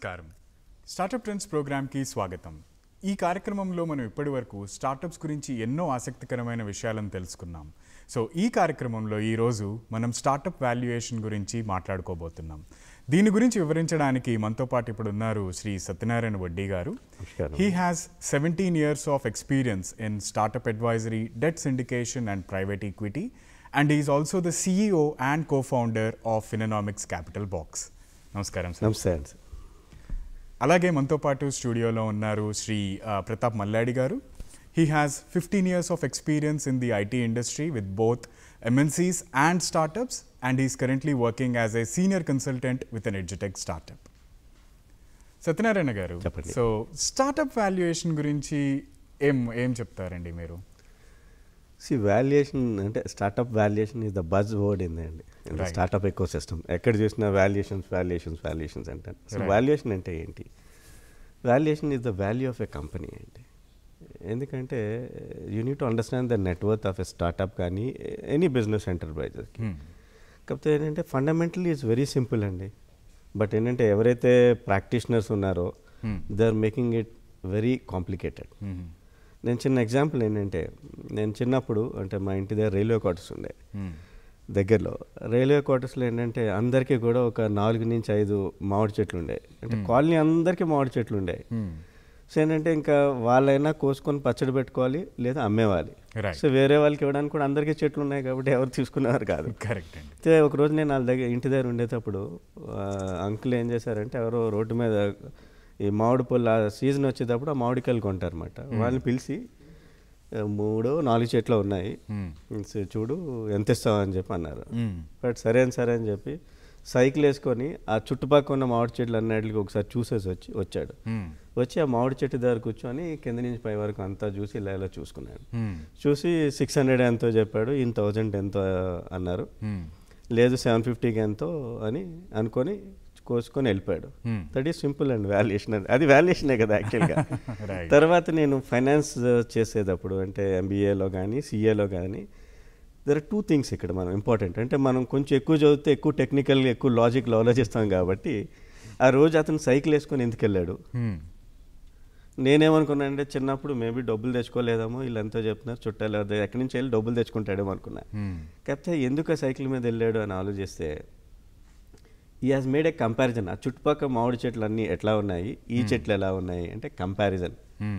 నమస్కారం startup trends ప్రోగ్రామ్కి స్వాగతం ఈ కార్యక్రమంలో మనం ఇప్పటివరకు స్టార్టప్స్ గురించి ఎన్నో ఆసక్తికరమైన విషయాలను తెలుసుకున్నాం సో ఈ కార్యక్రమంలో ఈరోజు మనం స్టార్టప్ వాల్యుయేషన్ గురించి మాట్లాడుకోబోతున్నాం దీని గురించి వివరించడానికి మనతో పాటు ఇప్పుడు ఉన్నారు శ్రీ సత్యనారాయణ వడ్డీ గారు నమస్కారం. He has seventeen years of experience in startup advisory debt syndication and private equity and is also the CEO and co founder of Finanomics capital box నమస్కారం సార్ నమస్తే అండి సార్ అలాగే మనతో పాటు స్టూడియోలో ఉన్నారు శ్రీ ఆ, ప్రతాప్ మల్లాడి గారు he has fifteen years of experience in the IT industry with both MNCs and startups and is currently working as a senior consultant with an edutech startup Satyanarayana గారు చెప్పండి. సో స్టార్టప్ వాల్యుయేషన్ గురించి ఏం ఏం చెప్తారండి మీరు సి వాల్యుయేషన్ అంటే startup valuation is the buzz word ఏందండి Right. Startup ecosystem ఎక్కడ చూసినా వాల్యుయేషన్స్ వాల్యుయేషన్స్ వాల్యుయేషన్స్ అంటారు సో Right. వాల్యుయేషన్ అంటే ఏంటి valuation is the value of a company అండి ఎందుకంటే you need to understand the net worth of a startup కానీ any business ఎంటర్ప్రైజెస్కి Hmm. కాకపోతే ఏంటంటే ఫండమెంటలీ ఈజ్ వెరీ సింపుల్ అండి బట్ ఏంటంటే ఎవరైతే ప్రాక్టీషనర్స్ ఉన్నారో Hmm. They are making it very complicated Hmm. నేను చిన్న ఎగ్జాంపుల్ ఏంటంటే నేను చిన్నప్పుడు అంటే మా ఇంటి దగ్గర రైల్వే క్వార్టర్స్ ఉండే Hmm. దగ్గరలో రైల్వే క్వార్టర్స్లో ఏంటంటే అందరికీ కూడా ఒక నాలుగు నుంచి ఐదు మామిడి చెట్లు ఉండే అంటే కాలనీ అందరికీ మామిడి చెట్లు ఉండే Hmm. సో ఏంటంటే ఇంకా వాళ్ళైనా కోసుకొని పచ్చడి పెట్టుకోవాలి లేదా అమ్మేవాలి Right. సో వేరే వాళ్ళకి ఇవ్వడానికి కూడా అందరికీ చెట్లు ఉన్నాయి కాబట్టి ఎవరు తీసుకునేవారు కాదు కరెక్ట్ అండి అయితే ఒకరోజు నేను వాళ్ళ దగ్గర ఇంటి దగ్గర ఉండేటప్పుడు అంకుల్ ఏం చేశారంటే ఎవరో రోడ్డు మీద ఈ మామిడి పళ్ళు ఆ సీజన్ వచ్చేటప్పుడు ఆ మామిడికాయలు కొంటారన్నమాట వాళ్ళని పిలిచి "ఆ, మూడు నాలుగు చెట్లు ఉన్నాయి Hmm. సో చూడు ఎంత ఇస్తావు అని చెప్పి అన్నారు Hmm. బట్ సరే అని సరే అని చెప్పి సైకిల్ వేసుకొని ఆ చుట్టుపక్కల ఉన్న మామిడి చెట్లు అన్నిటికి ఒకసారి చూసేసి వచ్చి వచ్చాడు Hmm. వచ్చి ఆ మామిడి చెట్టు దగ్గర కూర్చొని కింద నుంచి పై వరకు అంతా చూసి ఇలా ఇలా చూసుకున్నాడు Hmm. చూసి సిక్స్ హండ్రెడ్ ఎంతో చెప్పాడు ఇన్ థౌజండ్ ఎంతో అన్నారు Hmm. లేదు సెవెన్ ఫిఫ్టీకి ఎంతో అని అనుకొని కోసుకొని వెళ్ళిపోయాడు Hmm. That is simple and valuation అది అది వాల్యుయేషనే కదా యాక్చువల్గా Right. తర్వాత నేను ఫైనాన్స్ చేసేటప్పుడు అంటే ఎంబీఏలో కానీ సిఏలో కానీ దర్ ఆర్ టూ థింగ్స్ ఇక్కడ మనం ఇంపార్టెంట్ అంటే మనం కొంచెం ఎక్కువ చదివితే ఎక్కువ టెక్నికల్ ఎక్కువ లాజిక్ ఆలోచిస్తాం కాబట్టి ఆ రోజు అతను సైకిల్ వేసుకొని ఎందుకు వెళ్ళాడు Hmm. నేనేమనుకున్నానంటే చిన్నప్పుడు మేబీ డబ్బులు తెచ్చుకోలేదేమో వీళ్ళంతా చెప్తున్నారు చుట్టాలు ఎవరు ఎక్కడి నుంచి వెళ్ళి డబ్బులు తెచ్చుకుంటాడేమో అనుకున్నా Hmm. కాకపోతే ఎందుకు ఆ సైకిల్ మీద వెళ్ళాడు అని ఆలోచిస్తే ఈ హాజ్ మేడ్ ఏ కంపారిజన్ ఆ చుట్టుపక్కల మామిడి చెట్లు అన్నీ ఎట్లా ఉన్నాయి ఈ చెట్లు ఎలా ఉన్నాయి అంటే కంపారిజన్ Hmm.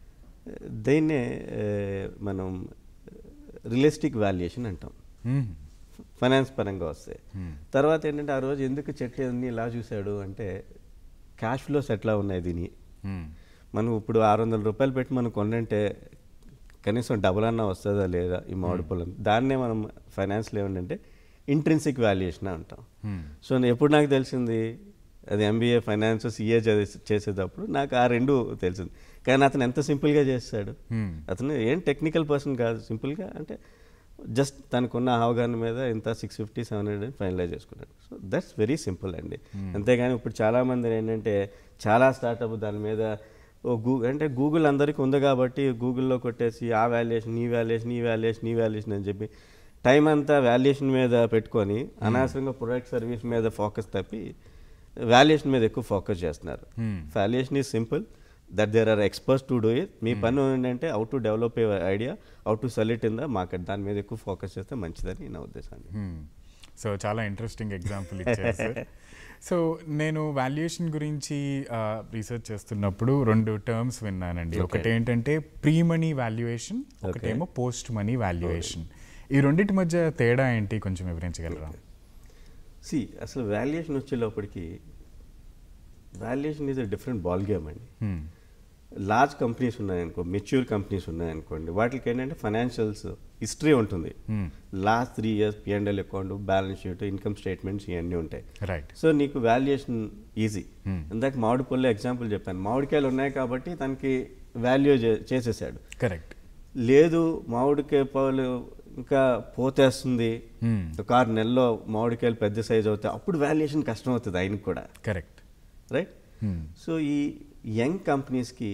దీన్నే ఆ, మనం రియలిస్టిక్ వాల్యుయేషన్ అంటాం Hmm. ఫైనాన్స్ పరంగా వస్తే Hmm. తర్వాత ఏంటంటే ఆ రోజు ఎందుకు చెట్లు అన్నీ ఇలా చూశాడు అంటే క్యాష్ ఫ్లోస్ ఎట్లా ఉన్నాయి దీని Hmm. మనం ఇప్పుడు ఆరు వందల రూపాయలు పెట్టి మనం కొనంటే కనీసం డబుల్ అన్నా వస్తుందా లేదా ఈ మామిడి పొలం దాన్నే మనం ఫైనాన్స్లో ఏమంటే ఇంట్రెన్సిక్ వాల్యుయేషన్ అంటాం Hmm. సో నేను ఎప్పుడు నాకు తెలిసింది అది ఎంబీఏ ఫైనాన్స్ సిఏ చేసేటప్పుడు నాకు ఆ రెండు తెలిసింది కానీ అతను ఎంత సింపుల్గా చేస్తాడు Hmm. అతను ఏం టెక్నికల్ పర్సన్ కాదు సింపుల్గా అంటే జస్ట్ తనకున్న అవగాహన మీద ఇంత six fifty seven hundred finalise చేసుకున్నాడు సో దట్స్ వెరీ సింపుల్ అండి అంతేగాని ఇప్పుడు చాలామంది ఏంటంటే చాలా స్టార్టప్ దాని మీద ఓ గూ అంటే గూగుల్ అందరికీ ఉంది కాబట్టి గూగుల్లో కొట్టేసి ఆ వాల్యుయేషన్ ఈ వాల్యుయేషన్ ఈ వాల్యుయేషన్ ఈ వాల్యుయేషన్ అని చెప్పి టైం అంతా వాల్యుయేషన్ మీద పెట్టుకొని అనవసరంగా ప్రొడక్ట్ సర్వీస్ మీద ఫోకస్ తప్పి వాల్యుయేషన్ మీద ఎక్కువ ఫోకస్ చేస్తున్నారు Hmm. Valuation is simple that there are experts to do it మీ పని ఏంటంటే how to develop a idea how to sell it in the market దాని మీద ఎక్కువ ఫోకస్ చేస్తే మంచిదని నా ఉద్దేశం అండి Hmm. సో చాలా ఇంట్రెస్టింగ్ ఎగ్జాంపుల్ ఇచ్చారు సార్ సో నేను వాల్యుయేషన్ గురించి రీసెర్చ్ చేస్తున్నప్పుడు రెండు టర్మ్స్ విన్నానండి Okay. ఒకటి ఏంటంటే ప్రీ మనీ వాల్యుయేషన్ ఒకటేమో పోస్ట్ మనీ వాల్యుయేషన్ ఈ రెండింటి మధ్య తేడా ఏంటి కొంచెం వివరించగలరా సి అసలు వాల్యుయేషన్ వచ్చేలోపటికి valuation is a different ball game అండి Hmm. లార్జ్ కంపెనీస్ ఉన్నాయనుకో మెచ్యూర్ కంపెనీస్ ఉన్నాయనుకోండి వాటికి ఏంటంటే ఫైనాన్షియల్స్ హిస్టరీ ఉంటుంది Hmm. Last three years P and L account balance sheet income statements ఇవన్నీ ఉంటాయి రైట్ సో నీకు వాల్యుయేషన్ ఈజీ Hmm. ఇందాక మామిడి పళ్ళు ఎగ్జాంపుల్ చెప్పాను మామిడికాయలు ఉన్నాయి కాబట్టి తనకి వాల్యూ చేసేసాడు కరెక్ట్ లేదు మామిడికాయ పళ్ళు ఇంకా పోతేస్తుంది Hmm. ఒక ఆరు నెలల్లో మామిడికాయలు పెద్ద సైజ్ అవుతాయి అప్పుడు వాల్యుయేషన్ కష్టం అవుతుంది ఆయనకు కూడా కరెక్ట్ రైట్ సో ఈ యంగ్ కంపెనీస్కి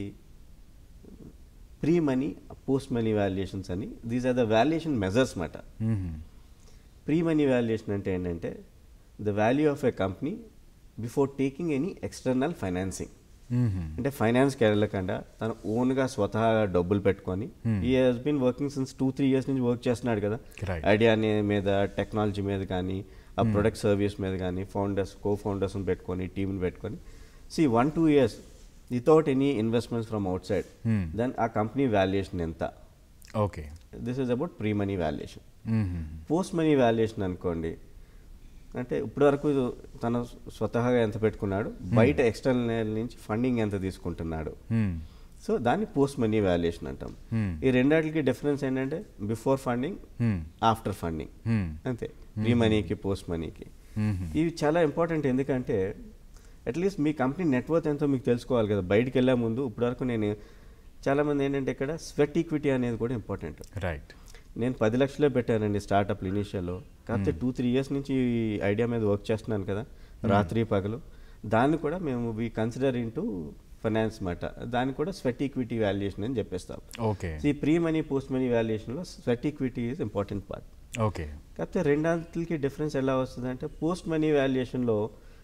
pre money post money valuations అని these are the valuation measures మాట ప్రీ మనీ వాల్యుయేషన్ అంటే ఏంటంటే the value of a company before taking any external financing hmm. అంటే ఫైనాన్స్కి వెళ్ళకుండా తను ఓన్గా స్వతహాగా డబ్బులు పెట్టుకొని ఈ has been working since two three years నుంచి వర్క్ చేస్తున్నాడు కదా Right. ఐడియా మీద టెక్నాలజీ మీద కానీ ఆ ప్రొడక్ట్ సర్వీస్ మీద కానీ ఫౌండర్స్ కో ఫౌండర్స్ని పెట్టుకొని టీంని పెట్టుకొని సి one two years without any investments from outside Hmm. Then ఆ కంపెనీ వాల్యుయేషన్ ఎంత okay this is about pre money valuation hmm. Post money valuation అనుకోండి అంటే ఇప్పటివరకు తన స్వతహాగా ఎంత పెట్టుకున్నాడు బయట ఎక్స్టర్నల్ నుంచి ఫండింగ్ ఎంత తీసుకుంటున్నాడు మ్మ్. సో దాన్ని పోస్ట్ మనీ వాల్యుయేషన్ అంటాం Hmm. ఈ రెండాటికి డిఫరెన్స్ ఏంటంటే before funding hmm. After funding మ్మ్. అంతే ప్రీ మనీకి పోస్ట్ మనీకి మ్మ్. ఇవి చాలా ఇంపార్టెంట్ ఎందుకంటే అట్లీస్ట్ మీ కంపెనీ నెట్వర్క్ ఎంతో మీకు తెలుసుకోవాలి కదా బయటికి వెళ్ళే ముందు ఇప్పటివరకు నేను చాలామంది ఏంటంటే ఇక్కడ స్వెట్ ఈక్విటీ అనేది కూడా ఇంపార్టెంట్ రైట్ నేను పది లక్షలే పెట్టానండి స్టార్టప్లు ఇనీషియల్లో కాకపోతే టూ త్రీ ఇయర్స్ నుంచి ఈ ఐడియా మీద వర్క్ చేస్తున్నాను కదా రాత్రి పగలు దాన్ని కూడా మేము వి కన్సిడర్ ఇంటూ ఫైనాన్స్ మాట దాన్ని కూడా స్వెట్ ఈక్విటీ వాల్యుయేషన్ అని చెప్పేస్తాం ఓకే ఈ ప్రీ మనీ పోస్ట్ మనీ వాల్యుయేషన్లో sweat equity is important part okay కాకపోతే రెండాటికి డిఫరెన్స్ ఎలా వస్తుంది అంటే పోస్ట్ మనీ వాల్యుయేషన్లో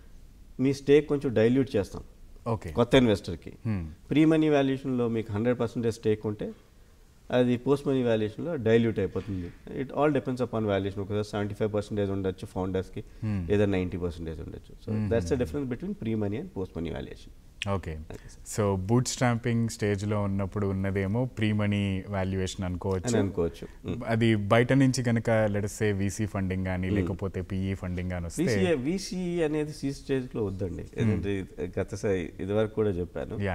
మీ స్టేక్ కొంచెం డైల్యూట్ చేస్తాం ఓకే కొత్త ఇన్వెస్టర్కి మ్మ్. ప్రీ మనీ వాల్యుయేషన్లో మీకు హండ్రెడ్ పర్సెంటేజ్ స్టేక్ ఉంటే అది పోస్ట్ మనీ వాల్యుయేషన్లో డైల్యూట్ అయిపోతుంది it all depends upon valuation ఒకసారి సెవెంటీ ఫైవ్ పర్సెంటేజ్ ఉండొచ్చు ఫౌండర్స్కి Hmm. లేదా నైంటీ పర్సెంటేజ్ ఉండొచ్చు so that's the difference between pre money and post money valuation okay so bootstrapping స్టేజ్లో ఉన్నప్పుడు ఉన్నదేమో ప్రీ మనీ వాల్యుయేషన్ అని అనుకోవచ్చు అనుకోవచ్చు అది బయట నుంచి కనుక లెటసే వీసీ ఫండింగ్ కానీ లేకపోతే పిఈ ఫండింగ్ కానీ వస్తే వీసీ వీసీ అనేది సి స్టేజ్లో వద్దండి ఎందుకంటే గత సై- ఇదివరకు కూడా చెప్పాను యా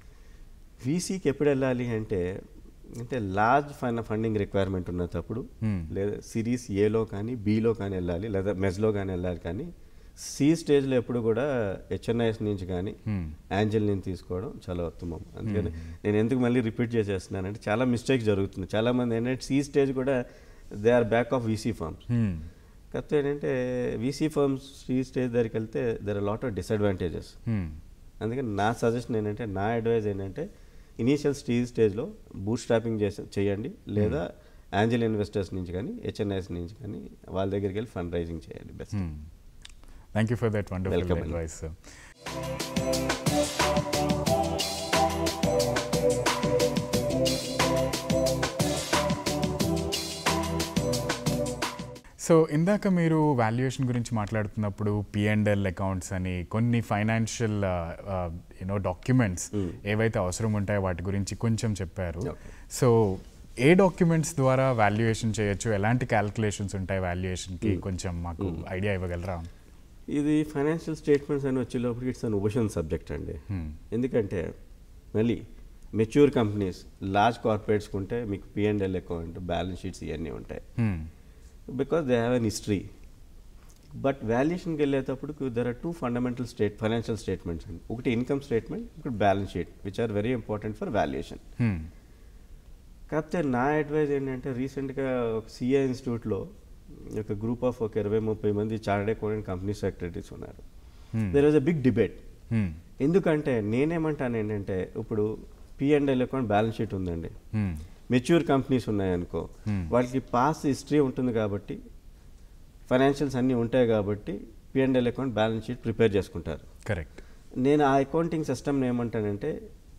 వీసీకి ఎప్పుడు వెళ్ళాలి అంటే అంటే లార్జ్ ఫైన్ ఫండింగ్ రిక్వైర్మెంట్ ఉన్నప్పుడు Hmm. లేదా సిరీస్ ఏలో కానీ బీలో కానీ వెళ్ళాలి లేదా మెజ్లో కానీ వెళ్ళాలి కానీ సి స్టేజ్లో ఎప్పుడు కూడా హెచ్ఎన్ఐఎస్ నుంచి కానీ Hmm. యాంజల్ నుంచి తీసుకోవడం చాలా ఉత్తమం అందుకని నేను ఎందుకు మళ్ళీ రిపీట్ చేసేస్తున్నానంటే చాలా మిస్టేక్స్ జరుగుతుంది చాలామంది ఏంటంటే సి స్టేజ్ కూడా they are back of VC firms Hmm. కాకపోతే ఏంటంటే వీసీ ఫార్మ్స్ సి స్టేజ్ దగ్గరికి వెళ్తే there are lot of disadvantages Hmm. అందుకని నా సజెషన్ ఏంటంటే నా అడ్వైజ్ ఏంటంటే ఇనీషియల్ స్టేజ్ స్టేజ్లో బూట్ స్టాపింగ్ చేసి చేయండి లేదా యాంజల్ ఇన్వెస్టర్స్ నుంచి కానీ హెచ్ఎన్ఐఎస్ నుంచి కానీ వాళ్ళ దగ్గరికి వెళ్ళి ఫండ్ రైజింగ్ చేయండి best Hmm. Thank you for that wonderful Welcome, Anil. advice, sir. So ఇందాక మీరు వాల్యుయేషన్ గురించి మాట్లాడుతున్నప్పుడు పిఎండ్ఎల్ అకౌంట్స్ అని కొన్ని ఫైనాన్షియల్ యూనో డాక్యుమెంట్స్ ఏవైతే అవసరం ఉంటాయో వాటి గురించి కొంచెం చెప్పారు Okay. సో ఏ డాక్యుమెంట్స్ ద్వారా వాల్యుయేషన్ చేయొచ్చు ఎలాంటి క్యాల్కులేషన్స్ ఉంటాయి వాల్యుయేషన్కి కొంచెం మాకు ఐడియా ఇవ్వగలరా ఇది ఫైనాన్షియల్ స్టేట్మెంట్స్ అని వచ్చేటప్పటికి ఇట్స్ అన్ ఉపషన్ సబ్జెక్ట్ అండి Hmm. ఎందుకంటే మళ్ళీ మెచ్యూర్ కంపెనీస్ లార్జ్ కార్పొరేట్స్కి ఉంటే మీకు పిఎండ్ఎల్ అకౌంట్ బ్యాలెన్స్ షీట్స్ ఇవన్నీ ఉంటాయి Hmm. Because they have an history but వాల్యుయేషన్కి వెళ్ళేటప్పుడు there are two fundamental state financial statements అండి ఒకటి ఇన్కమ్ స్టేట్మెంట్ ఒకటి balance sheet which are very important for valuation Hmm. కాకపోతే నా అడ్వైజ్ ఏంటంటే రీసెంట్గా ఒక సిఏ ఇన్స్టిట్యూట్లో ఒక గ్రూప్ ఆఫ్ ఒక ఇరవై ముప్పై మంది చార్టెడ్ అకౌంటెంట్ కంపెనీ సెక్రటరీస్ ఉన్నారు Hmm. There was a big debate Hmm. ఎందుకంటే నేనేమంటాను ఏంటంటే ఇప్పుడు పిఎండ్ఎల్ అకౌంట్ బ్యాలెన్స్ షీట్ ఉందండి Hmm. మెచ్యూర్ కంపెనీస్ ఉన్నాయనుకో Hmm. వాళ్ళకి పాస్ హిస్టరీ ఉంటుంది కాబట్టి ఫైనాన్షియల్స్ అన్నీ ఉంటాయి కాబట్టి P and L account balance sheet prepare చేసుకుంటారు కరెక్ట్ నేను ఆ అకౌంటింగ్ సిస్టమ్ని ఏమంటానంటే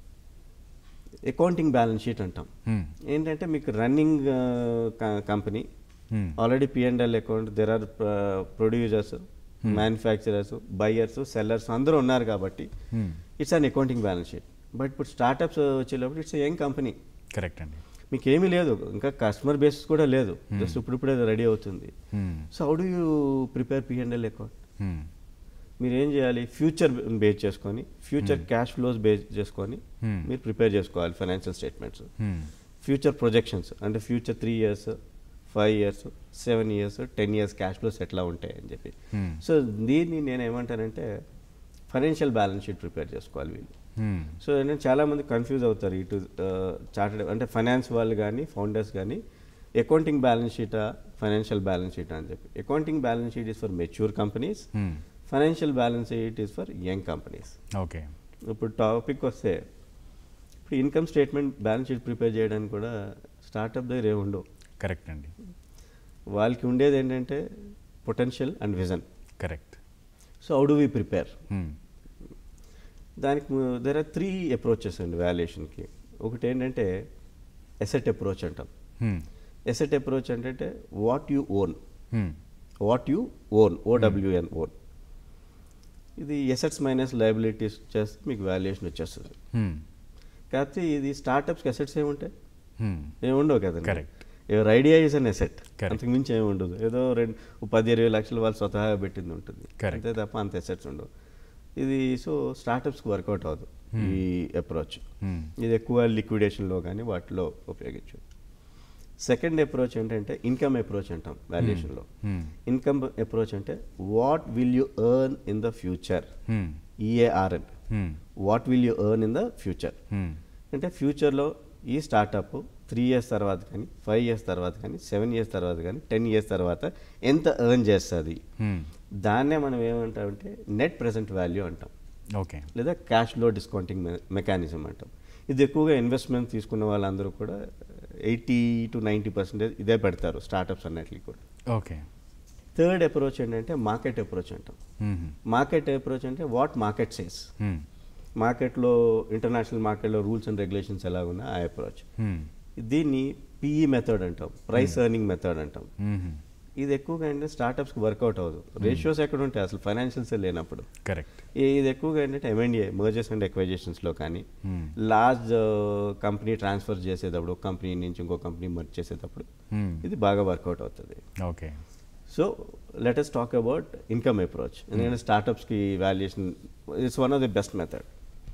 అకౌంటింగ్ బ్యాలెన్స్ షీట్ అంటాం Hmm. ఏంటంటే మీకు running company Hmm. Already P and L account there are producers manufacturers buyers sellers అందరూ ఉన్నారు కాబట్టి Hmm. It's an accounting balance sheet but ఇప్పుడు స్టార్టప్స్ వచ్చేటప్పుడు ఇట్స్ యంగ్ కంపెనీ కరెక్ట్ అండి మీకు ఏమీ లేదు ఇంకా కస్టమర్ బేసిస్ కూడా లేదు జస్ట్ ఇప్పుడిప్పుడే రెడీ అవుతుంది Hmm. So how do you prepare P and L account Hmm. మీరు ఏం చేయాలి ఫ్యూచర్ బేస్ చేసుకొని ఫ్యూచర్ క్యాష్ ఫ్లోస్ బేస్ చేసుకొని Hmm. మీరు ప్రిపేర్ చేసుకోవాలి financial statements Hmm. Future projections అంటే future three years five years seven years ten years cash flows ఎట్లా ఉంటాయి అని చెప్పి Hmm. సో దీన్ని నేను ఏమంటానంటే ఫైనాన్షియల్ బ్యాలెన్స్ షీట్ ప్రిపేర్ చేసుకోవాలి వీళ్ళు Hmm. సో ఏంటంటే చాలామంది కన్ఫ్యూజ్ అవుతారు ఇటు చార్టెడ్ అంటే ఫైనాన్స్ వాళ్ళు కానీ ఫౌండర్స్ కానీ అకౌంటింగ్ బ్యాలెన్స్ షీటా ఫైనాన్షియల్ బ్యాలెన్స్ షీటా అని చెప్పి accounting balance sheet is for mature companies Hmm. Financial balance sheet is for young companies okay ఇప్పుడు టాపిక్ వస్తే ఇప్పుడు income statement balance sheet prepare చేయడానికి కూడా స్టార్టప్ దగ్గర ఏమి ఉండవు కరెక్ట్ అండి వాళ్ళకి ఉండేది ఏంటంటే potential and vision correct so how do we prepare Hmm. దానికి దెర్ ఆర్ త్రీ అప్రోచెస్ అండి వాల్యుయేషన్కి ఒకటి ఏంటంటే ఎసెట్ అప్రోచ్ అంటాం Hmm. ఎసెట్ అప్రోచ్ అంటే what you own Hmm. What you own OWN own ఇది ఎసెట్స్ మైనస్ లయబిలిటీస్ చేస్తే మీకు వాల్యుయేషన్ వచ్చేస్తుంది Hmm. కాకపోతే ఇది స్టార్టప్స్కి ఎసెట్స్ ఏముంటాయి Hmm. ఏముండవు కదండి Correct. ఎవరి idea is an asset Correct. అంతకు మించి ఏమి ఉండదు ఏదో రెండు ఓ పది ఇరవై లక్షలు వాళ్ళు స్వతహాగా పెట్టింది ఉంటుంది Correct. అంతే తప్ప అంత ఎసెట్స్ ఉండవు ఇది సో స్టార్టప్స్కి వర్కౌట్ అవ్వదు ఈ అప్రోచ్ Hmm. ఇది ఎక్కువ లిక్విడేషన్లో కానీ వాటిలో ఉపయోగించు సెకండ్ అప్రోచ్ ఏంటంటే ఇన్కమ్ అప్రోచ్ అంటాం వాల్యుయేషన్లో Hmm. ఇన్కమ్ అప్రోచ్ అంటే what will you earn in the future Hmm. EARN Hmm. What will you earn in the future Hmm. అంటే ఫ్యూచర్లో ఈ స్టార్టప్ త్రీ ఇయర్స్ తర్వాత కానీ ఫైవ్ ఇయర్స్ తర్వాత కానీ సెవెన్ ఇయర్స్ తర్వాత కానీ టెన్ ఇయర్స్ తర్వాత ఎంత ఎర్న్ చేస్తుంది Hmm. దాన్నే మనం ఏమంటామంటే నెట్ ప్రెసెంట్ వాల్యూ అంటాం ఓకే లేదా క్యాష్లో డిస్కౌంటింగ్ మెకానిజం అంటాం ఇది ఎక్కువగా ఇన్వెస్ట్మెంట్ తీసుకున్న వాళ్ళందరూ కూడా ఎయిటీ టు నైంటీ పర్సెంటేజ్ ఇదే పెడతారు స్టార్టప్స్ అన్నిటికీ కూడా ఓకే థర్డ్ అప్రోచ్ ఏంటంటే మార్కెట్ అప్రోచ్ అంటాం Hmm. మార్కెట్ అప్రోచ్ అంటే వాట్ మార్కెట్ సేస్ Hmm. మార్కెట్లో ఇంటర్నేషనల్ మార్కెట్లో రూల్స్ అండ్ రెగ్యులేషన్స్ ఎలా ఉన్నా ఆ అప్రోచ్ Hmm. దీన్ని పిఈ మెథడ్ అంటాం ప్రైస్ ఎర్నింగ్ మెథడ్ అంటాం Hmm. ఇది ఎక్కువగా ఏంటంటే స్టార్టప్స్కి వర్కౌట్ అవ్వదు రేషియోస్ ఎక్కడ ఉంటాయి అసలు ఫైనాన్షియల్స్ లేనప్పుడు కరెక్ట్ ఈ- ఇది ఎక్కువగా ఏంటంటే ఎంఎన్డిఏ మర్జెస్ అండ్ ఎక్వైజేషన్స్లో కానీ Hmm. లార్జ్ కంపెనీ ట్రాన్స్ఫర్ చేసేటప్పుడు ఒక కంపెనీ నుంచి ఇంకో కంపెనీ మర్జ్ చేసేటప్పుడు Hmm. ఇది బాగా వర్కౌట్ అవుతుంది okay so let us talk about income approach ఎందుకంటే స్టార్టప్స్కి valuation it's one of the best method